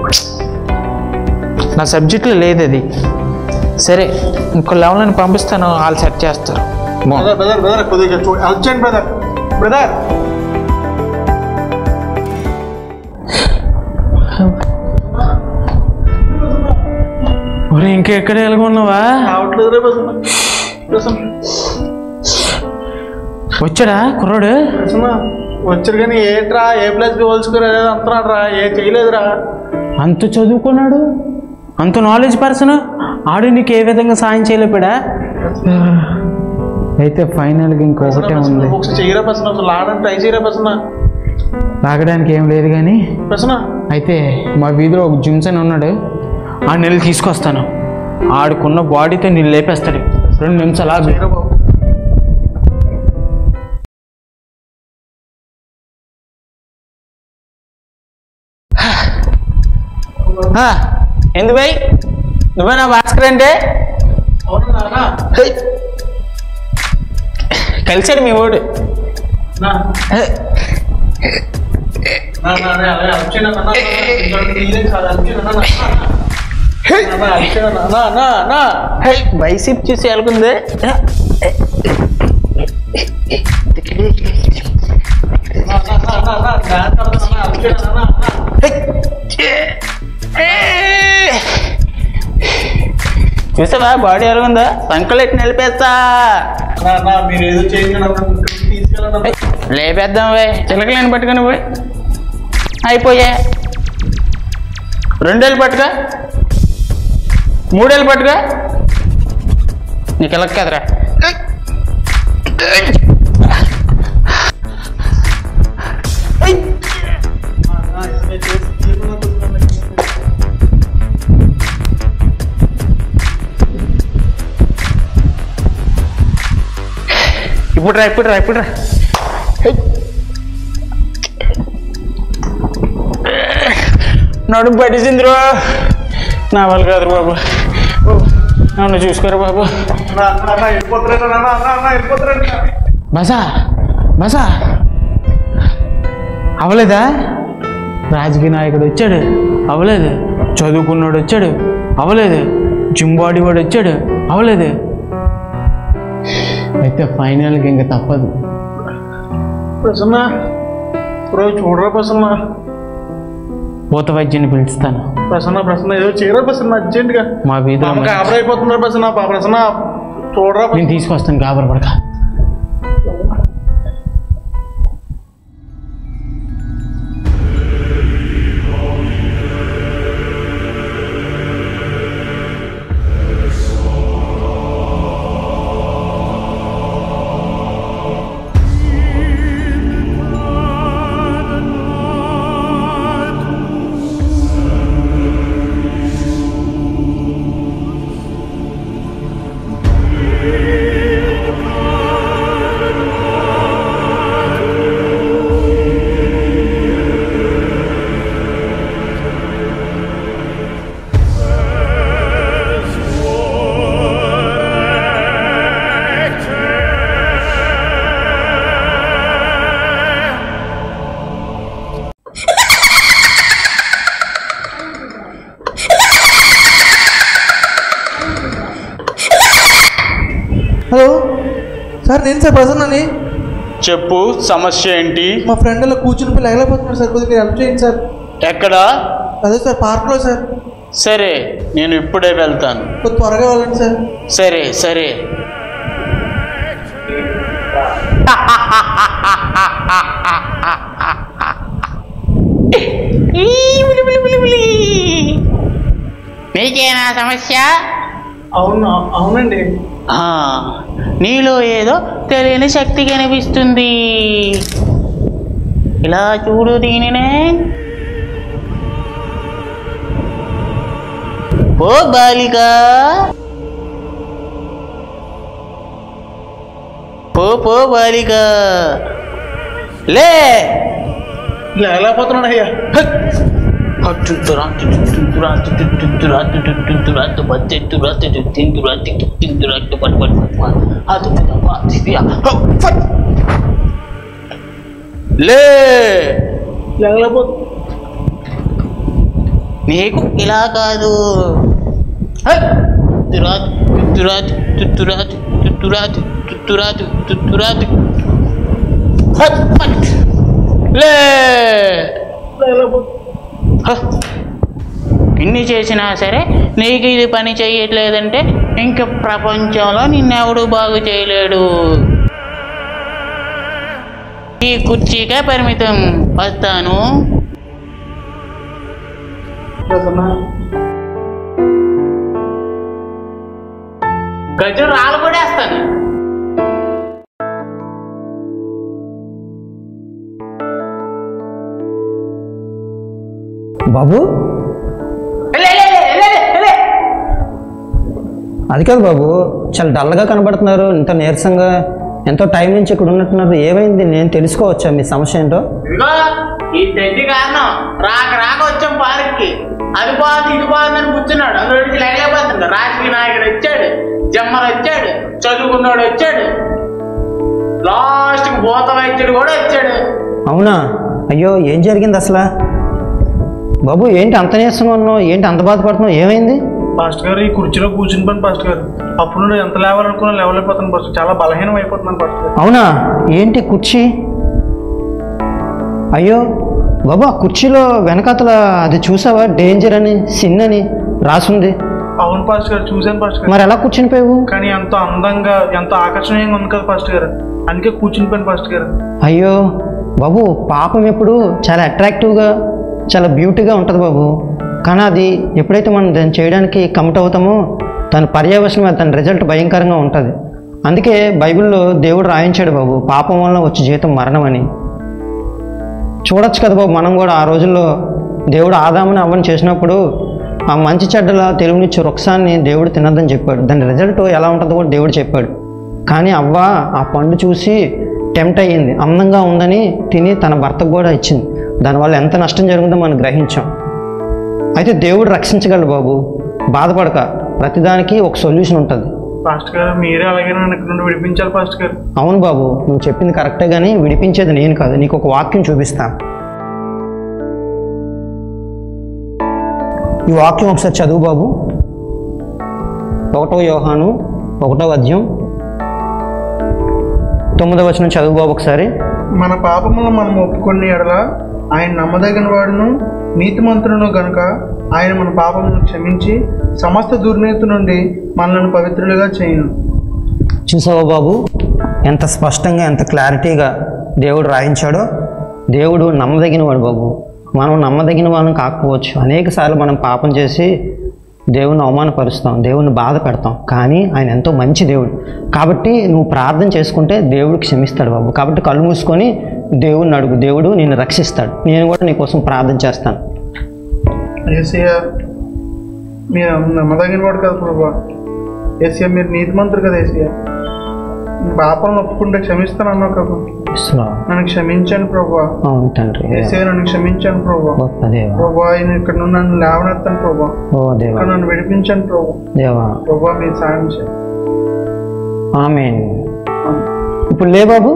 నా సబ్జెక్ట్లో లేదు అది సరే ఇంకో లెవెల్ని పంపిస్తాను వాళ్ళు సెట్ చేస్తారు బాగుంది బ్రదర్ బ్రదర్ బ్రదర్ కొద్దిగా చూ హెల్ప్ చేయండి బ్రదర్ బ్రదర్ ఒరే ఇంకెక్కడ ఎలాగున్నావా రావట్లేదు రే ప్రసన్న ప్రసన్న వచ్చాడా కుర్రాడు ప్రసన్న వచ్చారు కానీ ఏట్రా ఏ ప్లస్ బి హోల్స్కోర్ అదే అంటున్నాడు రా ఏ చేయలేదురా అంత చదువుకున్నాడు అంత నాలెడ్జ్ పర్సన్ ఆడు నీకు ఏ విధంగా సాయం చేయలేపాడా అయితే ఫైనల్గా ఇంకొకటే ఉంది ఒకసారి చేయరా ప్రసన్న అసలు ఆడని ట్రై చేయరా ప్రసన్న తాగడానికి ఏం లేదు కానీ ప్రసన్న అయితే మా వీధిలో ఒక జిమ్స్ అని ఉన్నాడు ఆ నెల తీసుకొస్తాను ఆడుకున్న బాడీతో నేను లేపేస్తాడు రెండు నిమిషాలు ఆగు. ఆ, ఎందు భయ్ నువ్వేనా భాస్కర్ అంటే హే. కలిసాడు మీ ఓడు హే. హే, బైసిప్ చూసి ఎలాగుంది చూసావా బాడీ ఎలాగుందా సంకలెట్టి నిలిపేస్తా మీరు ఏదో చేయండి తీసుకెళ్ళండి లేపేద్దాం వే చిలకలేని పట్టుకొని పోయి అయిపోయా రెండేళ్ళు పట్టుగా మూడేళ్ళు పట్టుగా నీకు ఇలా కదరా ఇప్పుడు రా ఇప్పుడు రా ఇప్పుడు రా నడుము పట్టేసిందిరా నా వాళ్ళు కాదు బాబు నన్ను చూసుకోరు బాబు బసా బసా అవలేదా రాజకీయ నాయకుడు వచ్చాడు అవలేదు చదువుకున్నాడు వచ్చాడు అవలేదు జిమ్ బాడీ వాడు వచ్చాడు అవలేదు అయితే ఫైనల్కి ఇంకా తప్పదు ప్రసన్న ఇప్పుడు చూడరా ప్రసన్న పూత వైద్యుని పిలుస్తాను ప్రసన్న ప్రసన్న ఏదో చేయరా ప్రసన్న అర్జెంట్గా మా వీధిలో పాపకి మంచి- ఆపర అయిపోతున్నారు ప్రసన్న పాప ప్రసన్న చూడరా నేను తీసుకొస్తాను గాబర పడక హలో సార్ నేను సార్ ప్రసన్నని చెప్పు సమస్య ఏంటి మా ఫ్రెండ్ అలా కూర్చుని పోయి లేకపోతున్నాడు సార్ కొద్దిగా హెల్ప్ చేయండి సార్ ఎక్కడ అదే సార్ పార్క్లో సార్ సరే నేను ఇప్పుడే వెళ్తాను కొద్ది త్వరగా వెళ్ళండి సార్ సరే సరే మీకేనా సమస్య అవును అవునండి ఆ, నీలో ఏదో తెలియని శక్తి కనిపిస్తుంది ఇలా చూడు దీనినే ఓ బాలిక పో పో బాలిక లే లేకపోతున్నాడు అయ్యా లే లేకపోతే నీకు ఇలా కాదు తుత్తురాతు తుత్తురాతు తుత్తురాతు తుత్తురాతు తుత్తురాతు తుత్తురాతు హట్, ఫట్. లే హ. ఇన్ని చేసినా సరే నీకు ఇది పని చేయట్లేదంటే ఇంక ప్రపంచంలో నిన్నెవడు బాగు చేయలేడు ఈ కుర్చీకే పరిమితం వస్తాను గజం రాళ్ళు కూడా వేస్తాను బాబు లే, లే, లే, లే, లే, లే. అది కాదు బాబు చాలా డల్గా కనబడుతున్నారు ఇంత నీరసంగా ఎంతో టైం నుంచి ఇక్కడ ఉన్నట్టున్నారు ఏమైంది నేను తెలుసుకోవచ్చా మీ సమస్య ఏంటో ఇదిగో ఈ తెడ్డి కారణం రాక రాక వచ్చాం పార్క్కి అది బాగుంది ఇది బాగుందని కూర్చున్నాడు అందులో విడిచి లేకపోతుంది రాజకీయ నాయకుడు వచ్చాడు జమ్మర్ వచ్చాడు చదువుకున్నాడు వచ్చాడు లాస్ట్ భూత వైద్యుడు కూడా వచ్చాడు అవునా అయ్యో ఏం జరిగింది అసలు బాబు ఏంటి అంత నీరసంగా ఉన్నావు ఏంటి అంత బాధపడుతున్నావు ఏమైంది పాస్టర్ గారు ఈ కుర్చీలో కూర్చుని పని పాస్టర్ గారు అప్పుడు నుండి ఎంత లేవాలనుకున్నా లెవెల్ అయిపోతాను పాస్టర్ చాలా బలహీనం అయిపోతున్నాను పాస్టర్ గారు అవునా ఏంటి కుర్చీ అయ్యో బాబు ఆ కుర్చీలో వెనకాతల అది చూసావా డేంజర్ అని సిన్ అని రాసుంది అవును పాస్టర్ గారు చూశాను పాస్టర్ గారు మరి ఎలా కూర్చుని పోయావు కానీ ఎంతో అందంగా ఎంతో ఆకర్షణీయంగా ఉంది కదా పాస్టర్ గారు అందుకే కూర్చుని పని పాస్టర్ గారు అయ్యో బాబు పాపం ఎప్పుడు చాలా అట్రాక్టివ్గా చాలా బ్యూటీగా ఉంటుంది బాబు కానీ అది ఎప్పుడైతే మనం దాన్ని చేయడానికి కమిట్ అవుతామో దాని పర్యవసనం దాని రిజల్ట్ భయంకరంగా ఉంటుంది అందుకే బైబిల్లో దేవుడు రాయించాడు బాబు పాపం వలన వచ్చే జీవితం మరణం అని చూడొచ్చు కదా బాబు మనం కూడా ఆ రోజుల్లో దేవుడు ఆదాముని అవ్వని చేసినప్పుడు ఆ మంచి చెడ్డల తెలుగునిచ్చే వృక్షాన్ని దేవుడు తినద్దని చెప్పాడు దాని రిజల్ట్ ఎలా ఉంటుందో కూడా దేవుడు చెప్పాడు కానీ అవ్వ ఆ పండు చూసి టెంప్ట్ అయ్యింది అందంగా ఉందని తిని తన భర్తకు కూడా ఇచ్చింది దానివల్ల ఎంత నష్టం జరుగుతుందో మనం గ్రహించాం అయితే దేవుడు రక్షించగలడు బాబు బాధపడక ప్రతిదానికి ఒక సొల్యూషన్ ఉంటుంది పాస్టర్ గారు మీరే అలాగే నన్ను ఇక్కడ నుండి విడిపించాలి పాస్టర్ గారు అవును బాబు నువ్వు చెప్పింది కరెక్టే కానీ విడిపించేది నేను కాదు నీకు ఒక వాక్యం చూపిస్తాను ఈ వాక్యం ఒకసారి చదువు బాబు ఒకటో యోహాను ఒకటో అధ్యాయం తొమ్మిదో వచనం చదువు బాబు ఒకసారి మన పాపములను మనం ఒప్పుకొని ఎడల ఆయన నమ్మదగిన వాడును నీతిమంతుడును గనుక ఆయన మన పాపములను క్షమించి సమస్త దుర్నీతి నుండి మనల్ని పవిత్రులుగా చేయను చూసావా బాబు ఎంత స్పష్టంగా ఎంత క్లారిటీగా దేవుడు రాయించాడో దేవుడు నమ్మదగిన వాడు బాబు మనం నమ్మదగిన వాళ్ళం కాకపోవచ్చు అనేక సార్లు మనం పాపం చేసి దేవుని అవమానపరుస్తాం దేవుని బాధ పెడతాం కానీ ఆయన ఎంతో మంచి దేవుడు కాబట్టి నువ్వు ప్రార్థన చేసుకుంటే దేవుడు క్షమిస్తాడు బాబు కాబట్టి కళ్ళు మూసుకొని దేవుడిని అడుగు దేవుడు నిన్ను రక్షిస్తాడు నేను కూడా నీకోసం ప్రార్థన చేస్తాను ఏసయ్య మీరు నమ్మదగిన వాడు కదా ప్రభా ఏసయ్య మీరు నీతిమంతుడు కదా ఏసయ్య నీ పాపాలను ఒప్పుకుంటే క్షమిస్తాను అన్నావు కదా ఇస్తున్నావా? నన్ను క్షమించాను ప్రభా అవును తండ్రి ఏసయ్య నన్ను క్షమించాను ప్రభా గొప్ప దేవా ప్రభా ఆయన ఇక్కడ నుండి నన్ను లేవనెత్తాను ప్రభా ఓ దేవా ఇక్కడ నన్ను విడిపించాను ప్రభా దేవా ప్రభా మీరు సాయం చేయండి ఆమె ఇప్పుడు లే బాబు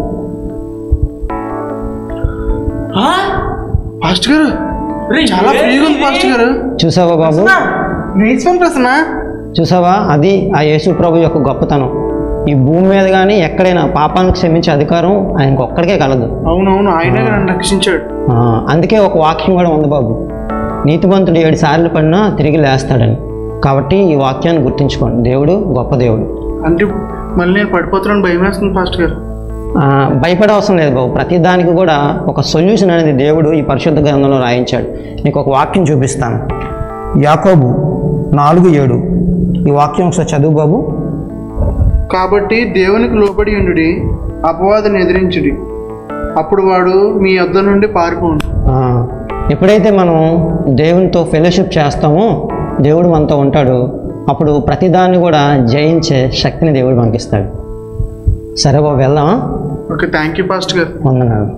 పాస్టర్ గారు చాలా ఫ్రీగా ఉంది పాస్టర్ గారు చూసావా బాబు నేర్చుకోండి ప్రసన్న చూసావా అది ఆ యేసు ప్రభు యొక్క గొప్పతనం ఈ భూమి మీద కానీ ఎక్కడైనా పాపాలను క్షమించే అధికారం ఆయనకు ఒక్కడికే కలదు అవునవును ఆయనే నన్ను రక్షించాడు ఆ, అందుకే ఒక వాక్యం కూడా ఉంది బాబు నీతివంతుడు ఏడు సార్లు పడినా తిరిగి లేస్తాడని కాబట్టి ఈ వాక్యాన్ని గుర్తుంచుకోండి దేవుడు గొప్ప దేవుడు అంటే మళ్ళీ నేను పడిపోతున్నాను భయం వేస్తుంది పాస్టర్ గారు ఆ, భయపడే అవసరం లేదు బాబు ప్రతి దానికి కూడా ఒక సొల్యూషన్ అనేది దేవుడు ఈ పరిశుద్ధ గ్రంథంలో రాయించాడు నీకు ఒక వాక్యం చూపిస్తాను యాకోబు నాలుగు ఏడు ఈ వాక్యం ఒకసారి చదువు బాబు కాబట్టి దేవునికి లోబడి ఉండు అపవాదిని ఎదిరించుడి అప్పుడు వాడు మీ యొద్ద నుండి పారిపోండు ఆ, ఎప్పుడైతే మనం దేవునితో ఫెలోషిప్ చేస్తామో దేవుడు మనతో ఉంటాడు అప్పుడు ప్రతిదాన్ని కూడా జయించే శక్తిని దేవుడు మనకి ఇస్తాడు సరే బాబు వెళ్దామా ఓకే థ్యాంక్ యూ పాస్టర్ గారు వందనాలు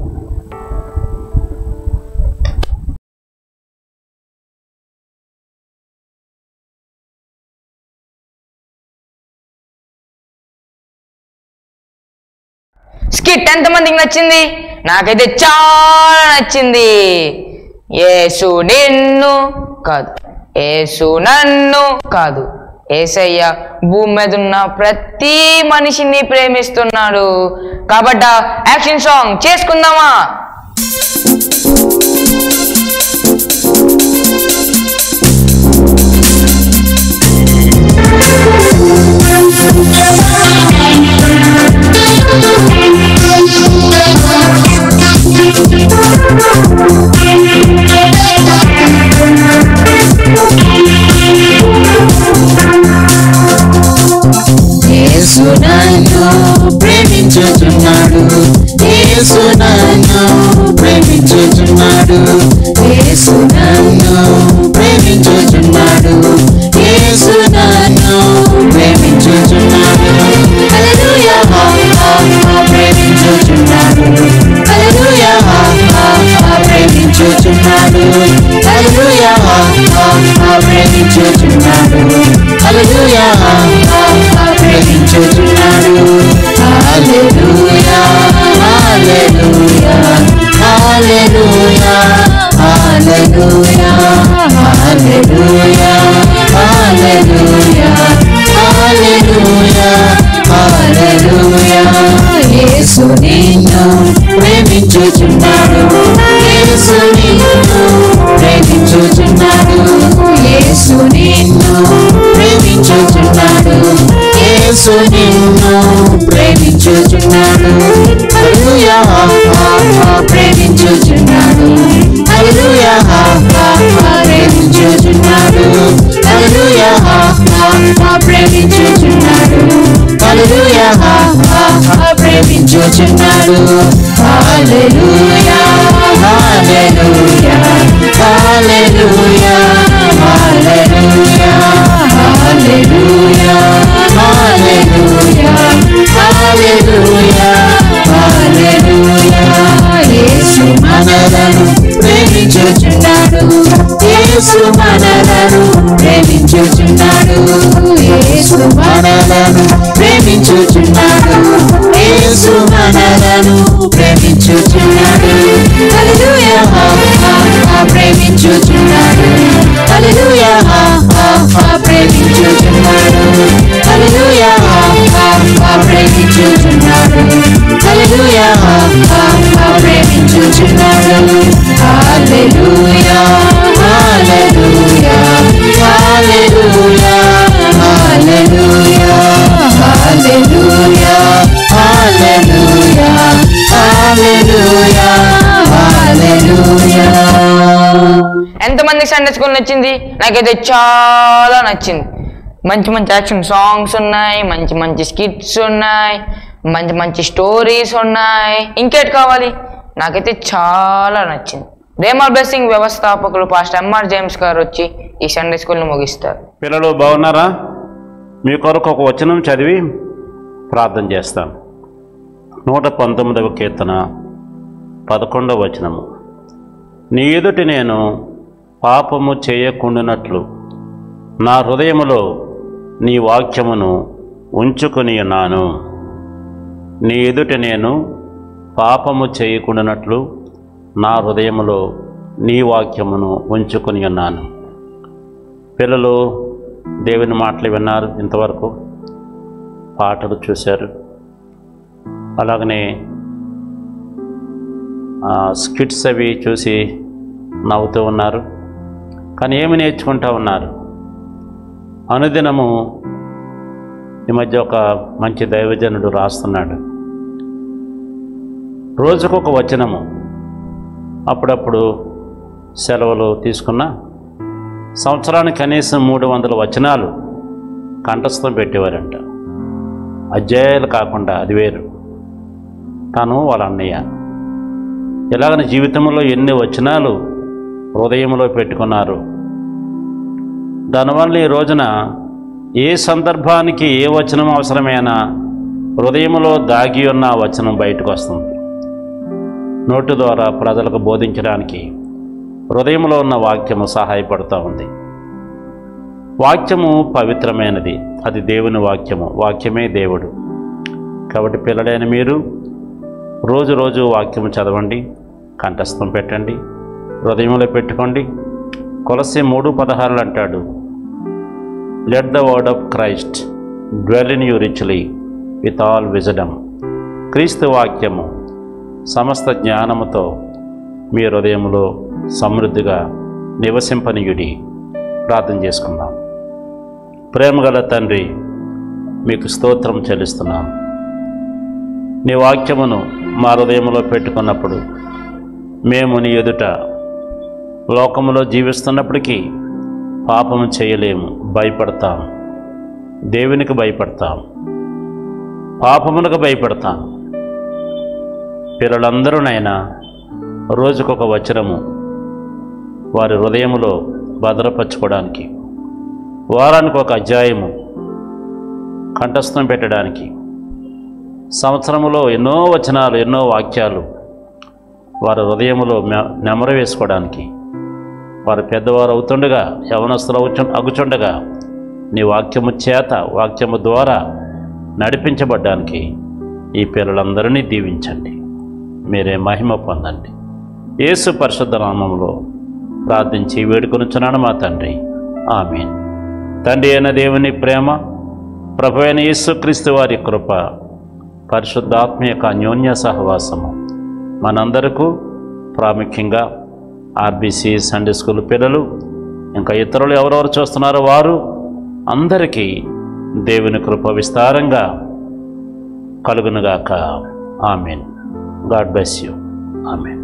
స్కిట్ ఎంతమందికి నచ్చింది నాకైతే చాలా నచ్చింది ఏసు నిన్ను కాదు ఏసు నన్ను కాదు ఏసయ్య భూమి మీద ఉన్న ప్రతి మనిషిని ప్రేమిస్తున్నాడు కాబట్టి యాక్షన్ సాంగ్ చేసుకుందామా యేసు నన్ను ప్రేమించుచున్నాడు యేసు నన్ను ప్రేమించుచున్నాడు యేసు నన్ను ప్రేమించుచున్నాడు యేసు నన్ను Hallelujah, Hallelujah, Hallelujah, Hallelujah, Hallelujah, Hallelujah. యేసు నిన్ను ప్రేమించుచున్నాడు యేసు నిన్ను ప్రేమించుచున్నాడు యేసు నిన్ను ప్రేమించుచున్నాడు యేసు నిన్ను ప్రేమించుచున్నాడు హల్లెలూయా ప్రేమించుచున్నాడు హల్లెలూయా ప్రేమించుచున్నాడు హల్లెలూయా ప్రేమించుచున్నాడు హల్లెలూయా ప్రేమించుచున్నాడు హల్లెలూయా హల్లెలూయా హల్లెలూయా హల్లెలూయా హల్లెలూయా హల్లెలూయా హల్లెలూయా హల్లెలూయా యేసు మనలను ప్రేమించుచున్నాడు యేసు మనలను ప్రేమించుచున్నాడు యేసు మనలను ప్రేమించుచున్నాడు యేసు మనలను ప్రేమించుచున్నాడు హల్లెలూయా ప్రేమించుచున్నాడు హల్లెలూయా ప్రేమించుచున్నాడు హల్లెలూయా ప్రేమించుచున్నాడు హల్లెలూయా ప్రేమించుచున్నాడు హల్లెలూయా హల్లెలూయా హల్లెలూయా హల్లెలూయా హల్లెలూయా హల్లెలూయా హల్లెలూయా హల్లెలూయా ఎంతమంది సండే స్కూల్ నచ్చింది నాకైతే చాలా నచ్చింది మంచి మంచి యాక్షన్ సాంగ్స్ ఉన్నాయి మంచి మంచి స్కిట్స్ ఉన్నాయి మంచి మంచి స్టోరీస్ ఉన్నాయి ఇంకేటి కావాలి నాకైతే చాలా నచ్చింది రేమల్ బ్లెస్సింగ్ వ్యవస్థాపకులు పాస్ట్ ఎంఆర్ జేమ్స్ గారు వచ్చి ఈ సండే స్కూల్ని ముగిస్తారు పిల్లలు బాగున్నారా మీ కొరకు ఒక వచనం చదివి ప్రార్థన చేస్తాను నూట పంతొమ్మిదవ కీర్తన పదకొండవ వచనము నీ ఎదుటి నేను పాపము చేయకుండానట్లు నా హృదయములో నీ వాక్యమును ఉంచుకొని ఉన్నాను నీ ఎదుట నేను పాపము చేయకుండానట్లు నా హృదయములో నీ వాక్యమును ఉంచుకొని ఉన్నాను పిల్లలు దేవుని మాటలు విన్నారు ఇంతవరకు పాటలు చూశారు అలాగనే ఆ, స్కిట్స్ అవి చూసి నవ్వుతూ ఉన్నారు కానీ ఏమి నేర్చుకుంటూ ఉన్నారు అనుదినము ఈ మధ్య ఒక మంచి దైవజనుడు రాస్తున్నాడు రోజుకొక వచనము అప్పుడప్పుడు సెలవులు తీసుకున్న సంవత్సరానికి కనీసం మూడు వందల వచనాలు కంఠస్థం పెట్టేవారంట అధ్యాయాలు కాకుండా అది వేరు తను వాళ్ళ అన్నయ్య ఇలాగని జీవితంలో ఎన్ని వచనాలు హృదయంలో పెట్టుకున్నారు దానివల్ల ఈ రోజున ఏ సందర్భానికి ఏ వచనం అవసరమైనా హృదయంలో దాగి ఉన్న ఆ వచనం బయటకు వస్తుంది నోటి ద్వారా ప్రజలకు బోధించడానికి హృదయంలో ఉన్న వాక్యము సహాయపడుతూ ఉంది వాక్యము పవిత్రమైనది అది దేవుని వాక్యము వాక్యమే దేవుడు కాబట్టి పిల్లలైన మీరు రోజు రోజు వాక్యము చదవండి కంఠస్థం పెట్టండి హృదయంలో పెట్టుకోండి కొలసి మూడు పదహారులు అంటాడు let the word of Christ dwell in you richly with all wisdom క్రీస్తు వాక్యము సమస్త జ్ఞానముతో మీ హృదయంలో సమృద్ధిగా నివసింపనీయుడి ప్రార్థన చేసుకుందాం ప్రేమగల తండ్రి మీకు స్తోత్రం చెల్లిస్తున్నాం నీ వాక్యమును మా హృదయంలో పెట్టుకున్నప్పుడు మేము నీ ఎదుట లోకములో జీవిస్తున్నప్పటికీ పాపము చేయలేము భయపడతాం దేవునికి భయపడతాం పాపమునకు భయపడతాం పిల్లలందరూనైనా రోజుకొక వచనము వారి హృదయములో భద్రపరచుకోవడానికి వారానికి ఒక అధ్యాయము కంఠస్థం పెట్టడానికి సంవత్సరములో ఎన్నో వచనాలు ఎన్నో వాక్యాలు వారి హృదయములో మె- నెమరు వేసుకోవడానికి వారు పెద్దవారు అవుతుండగా యవనస్తులు అవుచు అగుచుండగా నీ వాక్యము చేత వాక్యము ద్వారా నడిపించబడ్డానికి ఈ పిల్లలందరినీ దీవించండి మీరే మహిమ పొందండి యేసు పరిశుద్ధ నామంలో ప్రార్థించి వేడుకొనుచున్నాను మా తండ్రి ఆమెన్ తండ్రి అయిన దేవుని ప్రేమ ప్రభు అయిన యేసుక్రీస్తు వారి కృప పరిశుద్ధాత్మ యొక్క అన్యోన్య సహవాసము మనందరకు ప్రాముఖ్యంగా ఆర్బీసీ సండే స్కూల్ పిల్లలు ఇంకా ఇతరులు ఎవరెవరు చూస్తున్నారో వారు అందరికీ దేవుని కృప విస్తారంగా కలుగునుగాక amen God bless you amen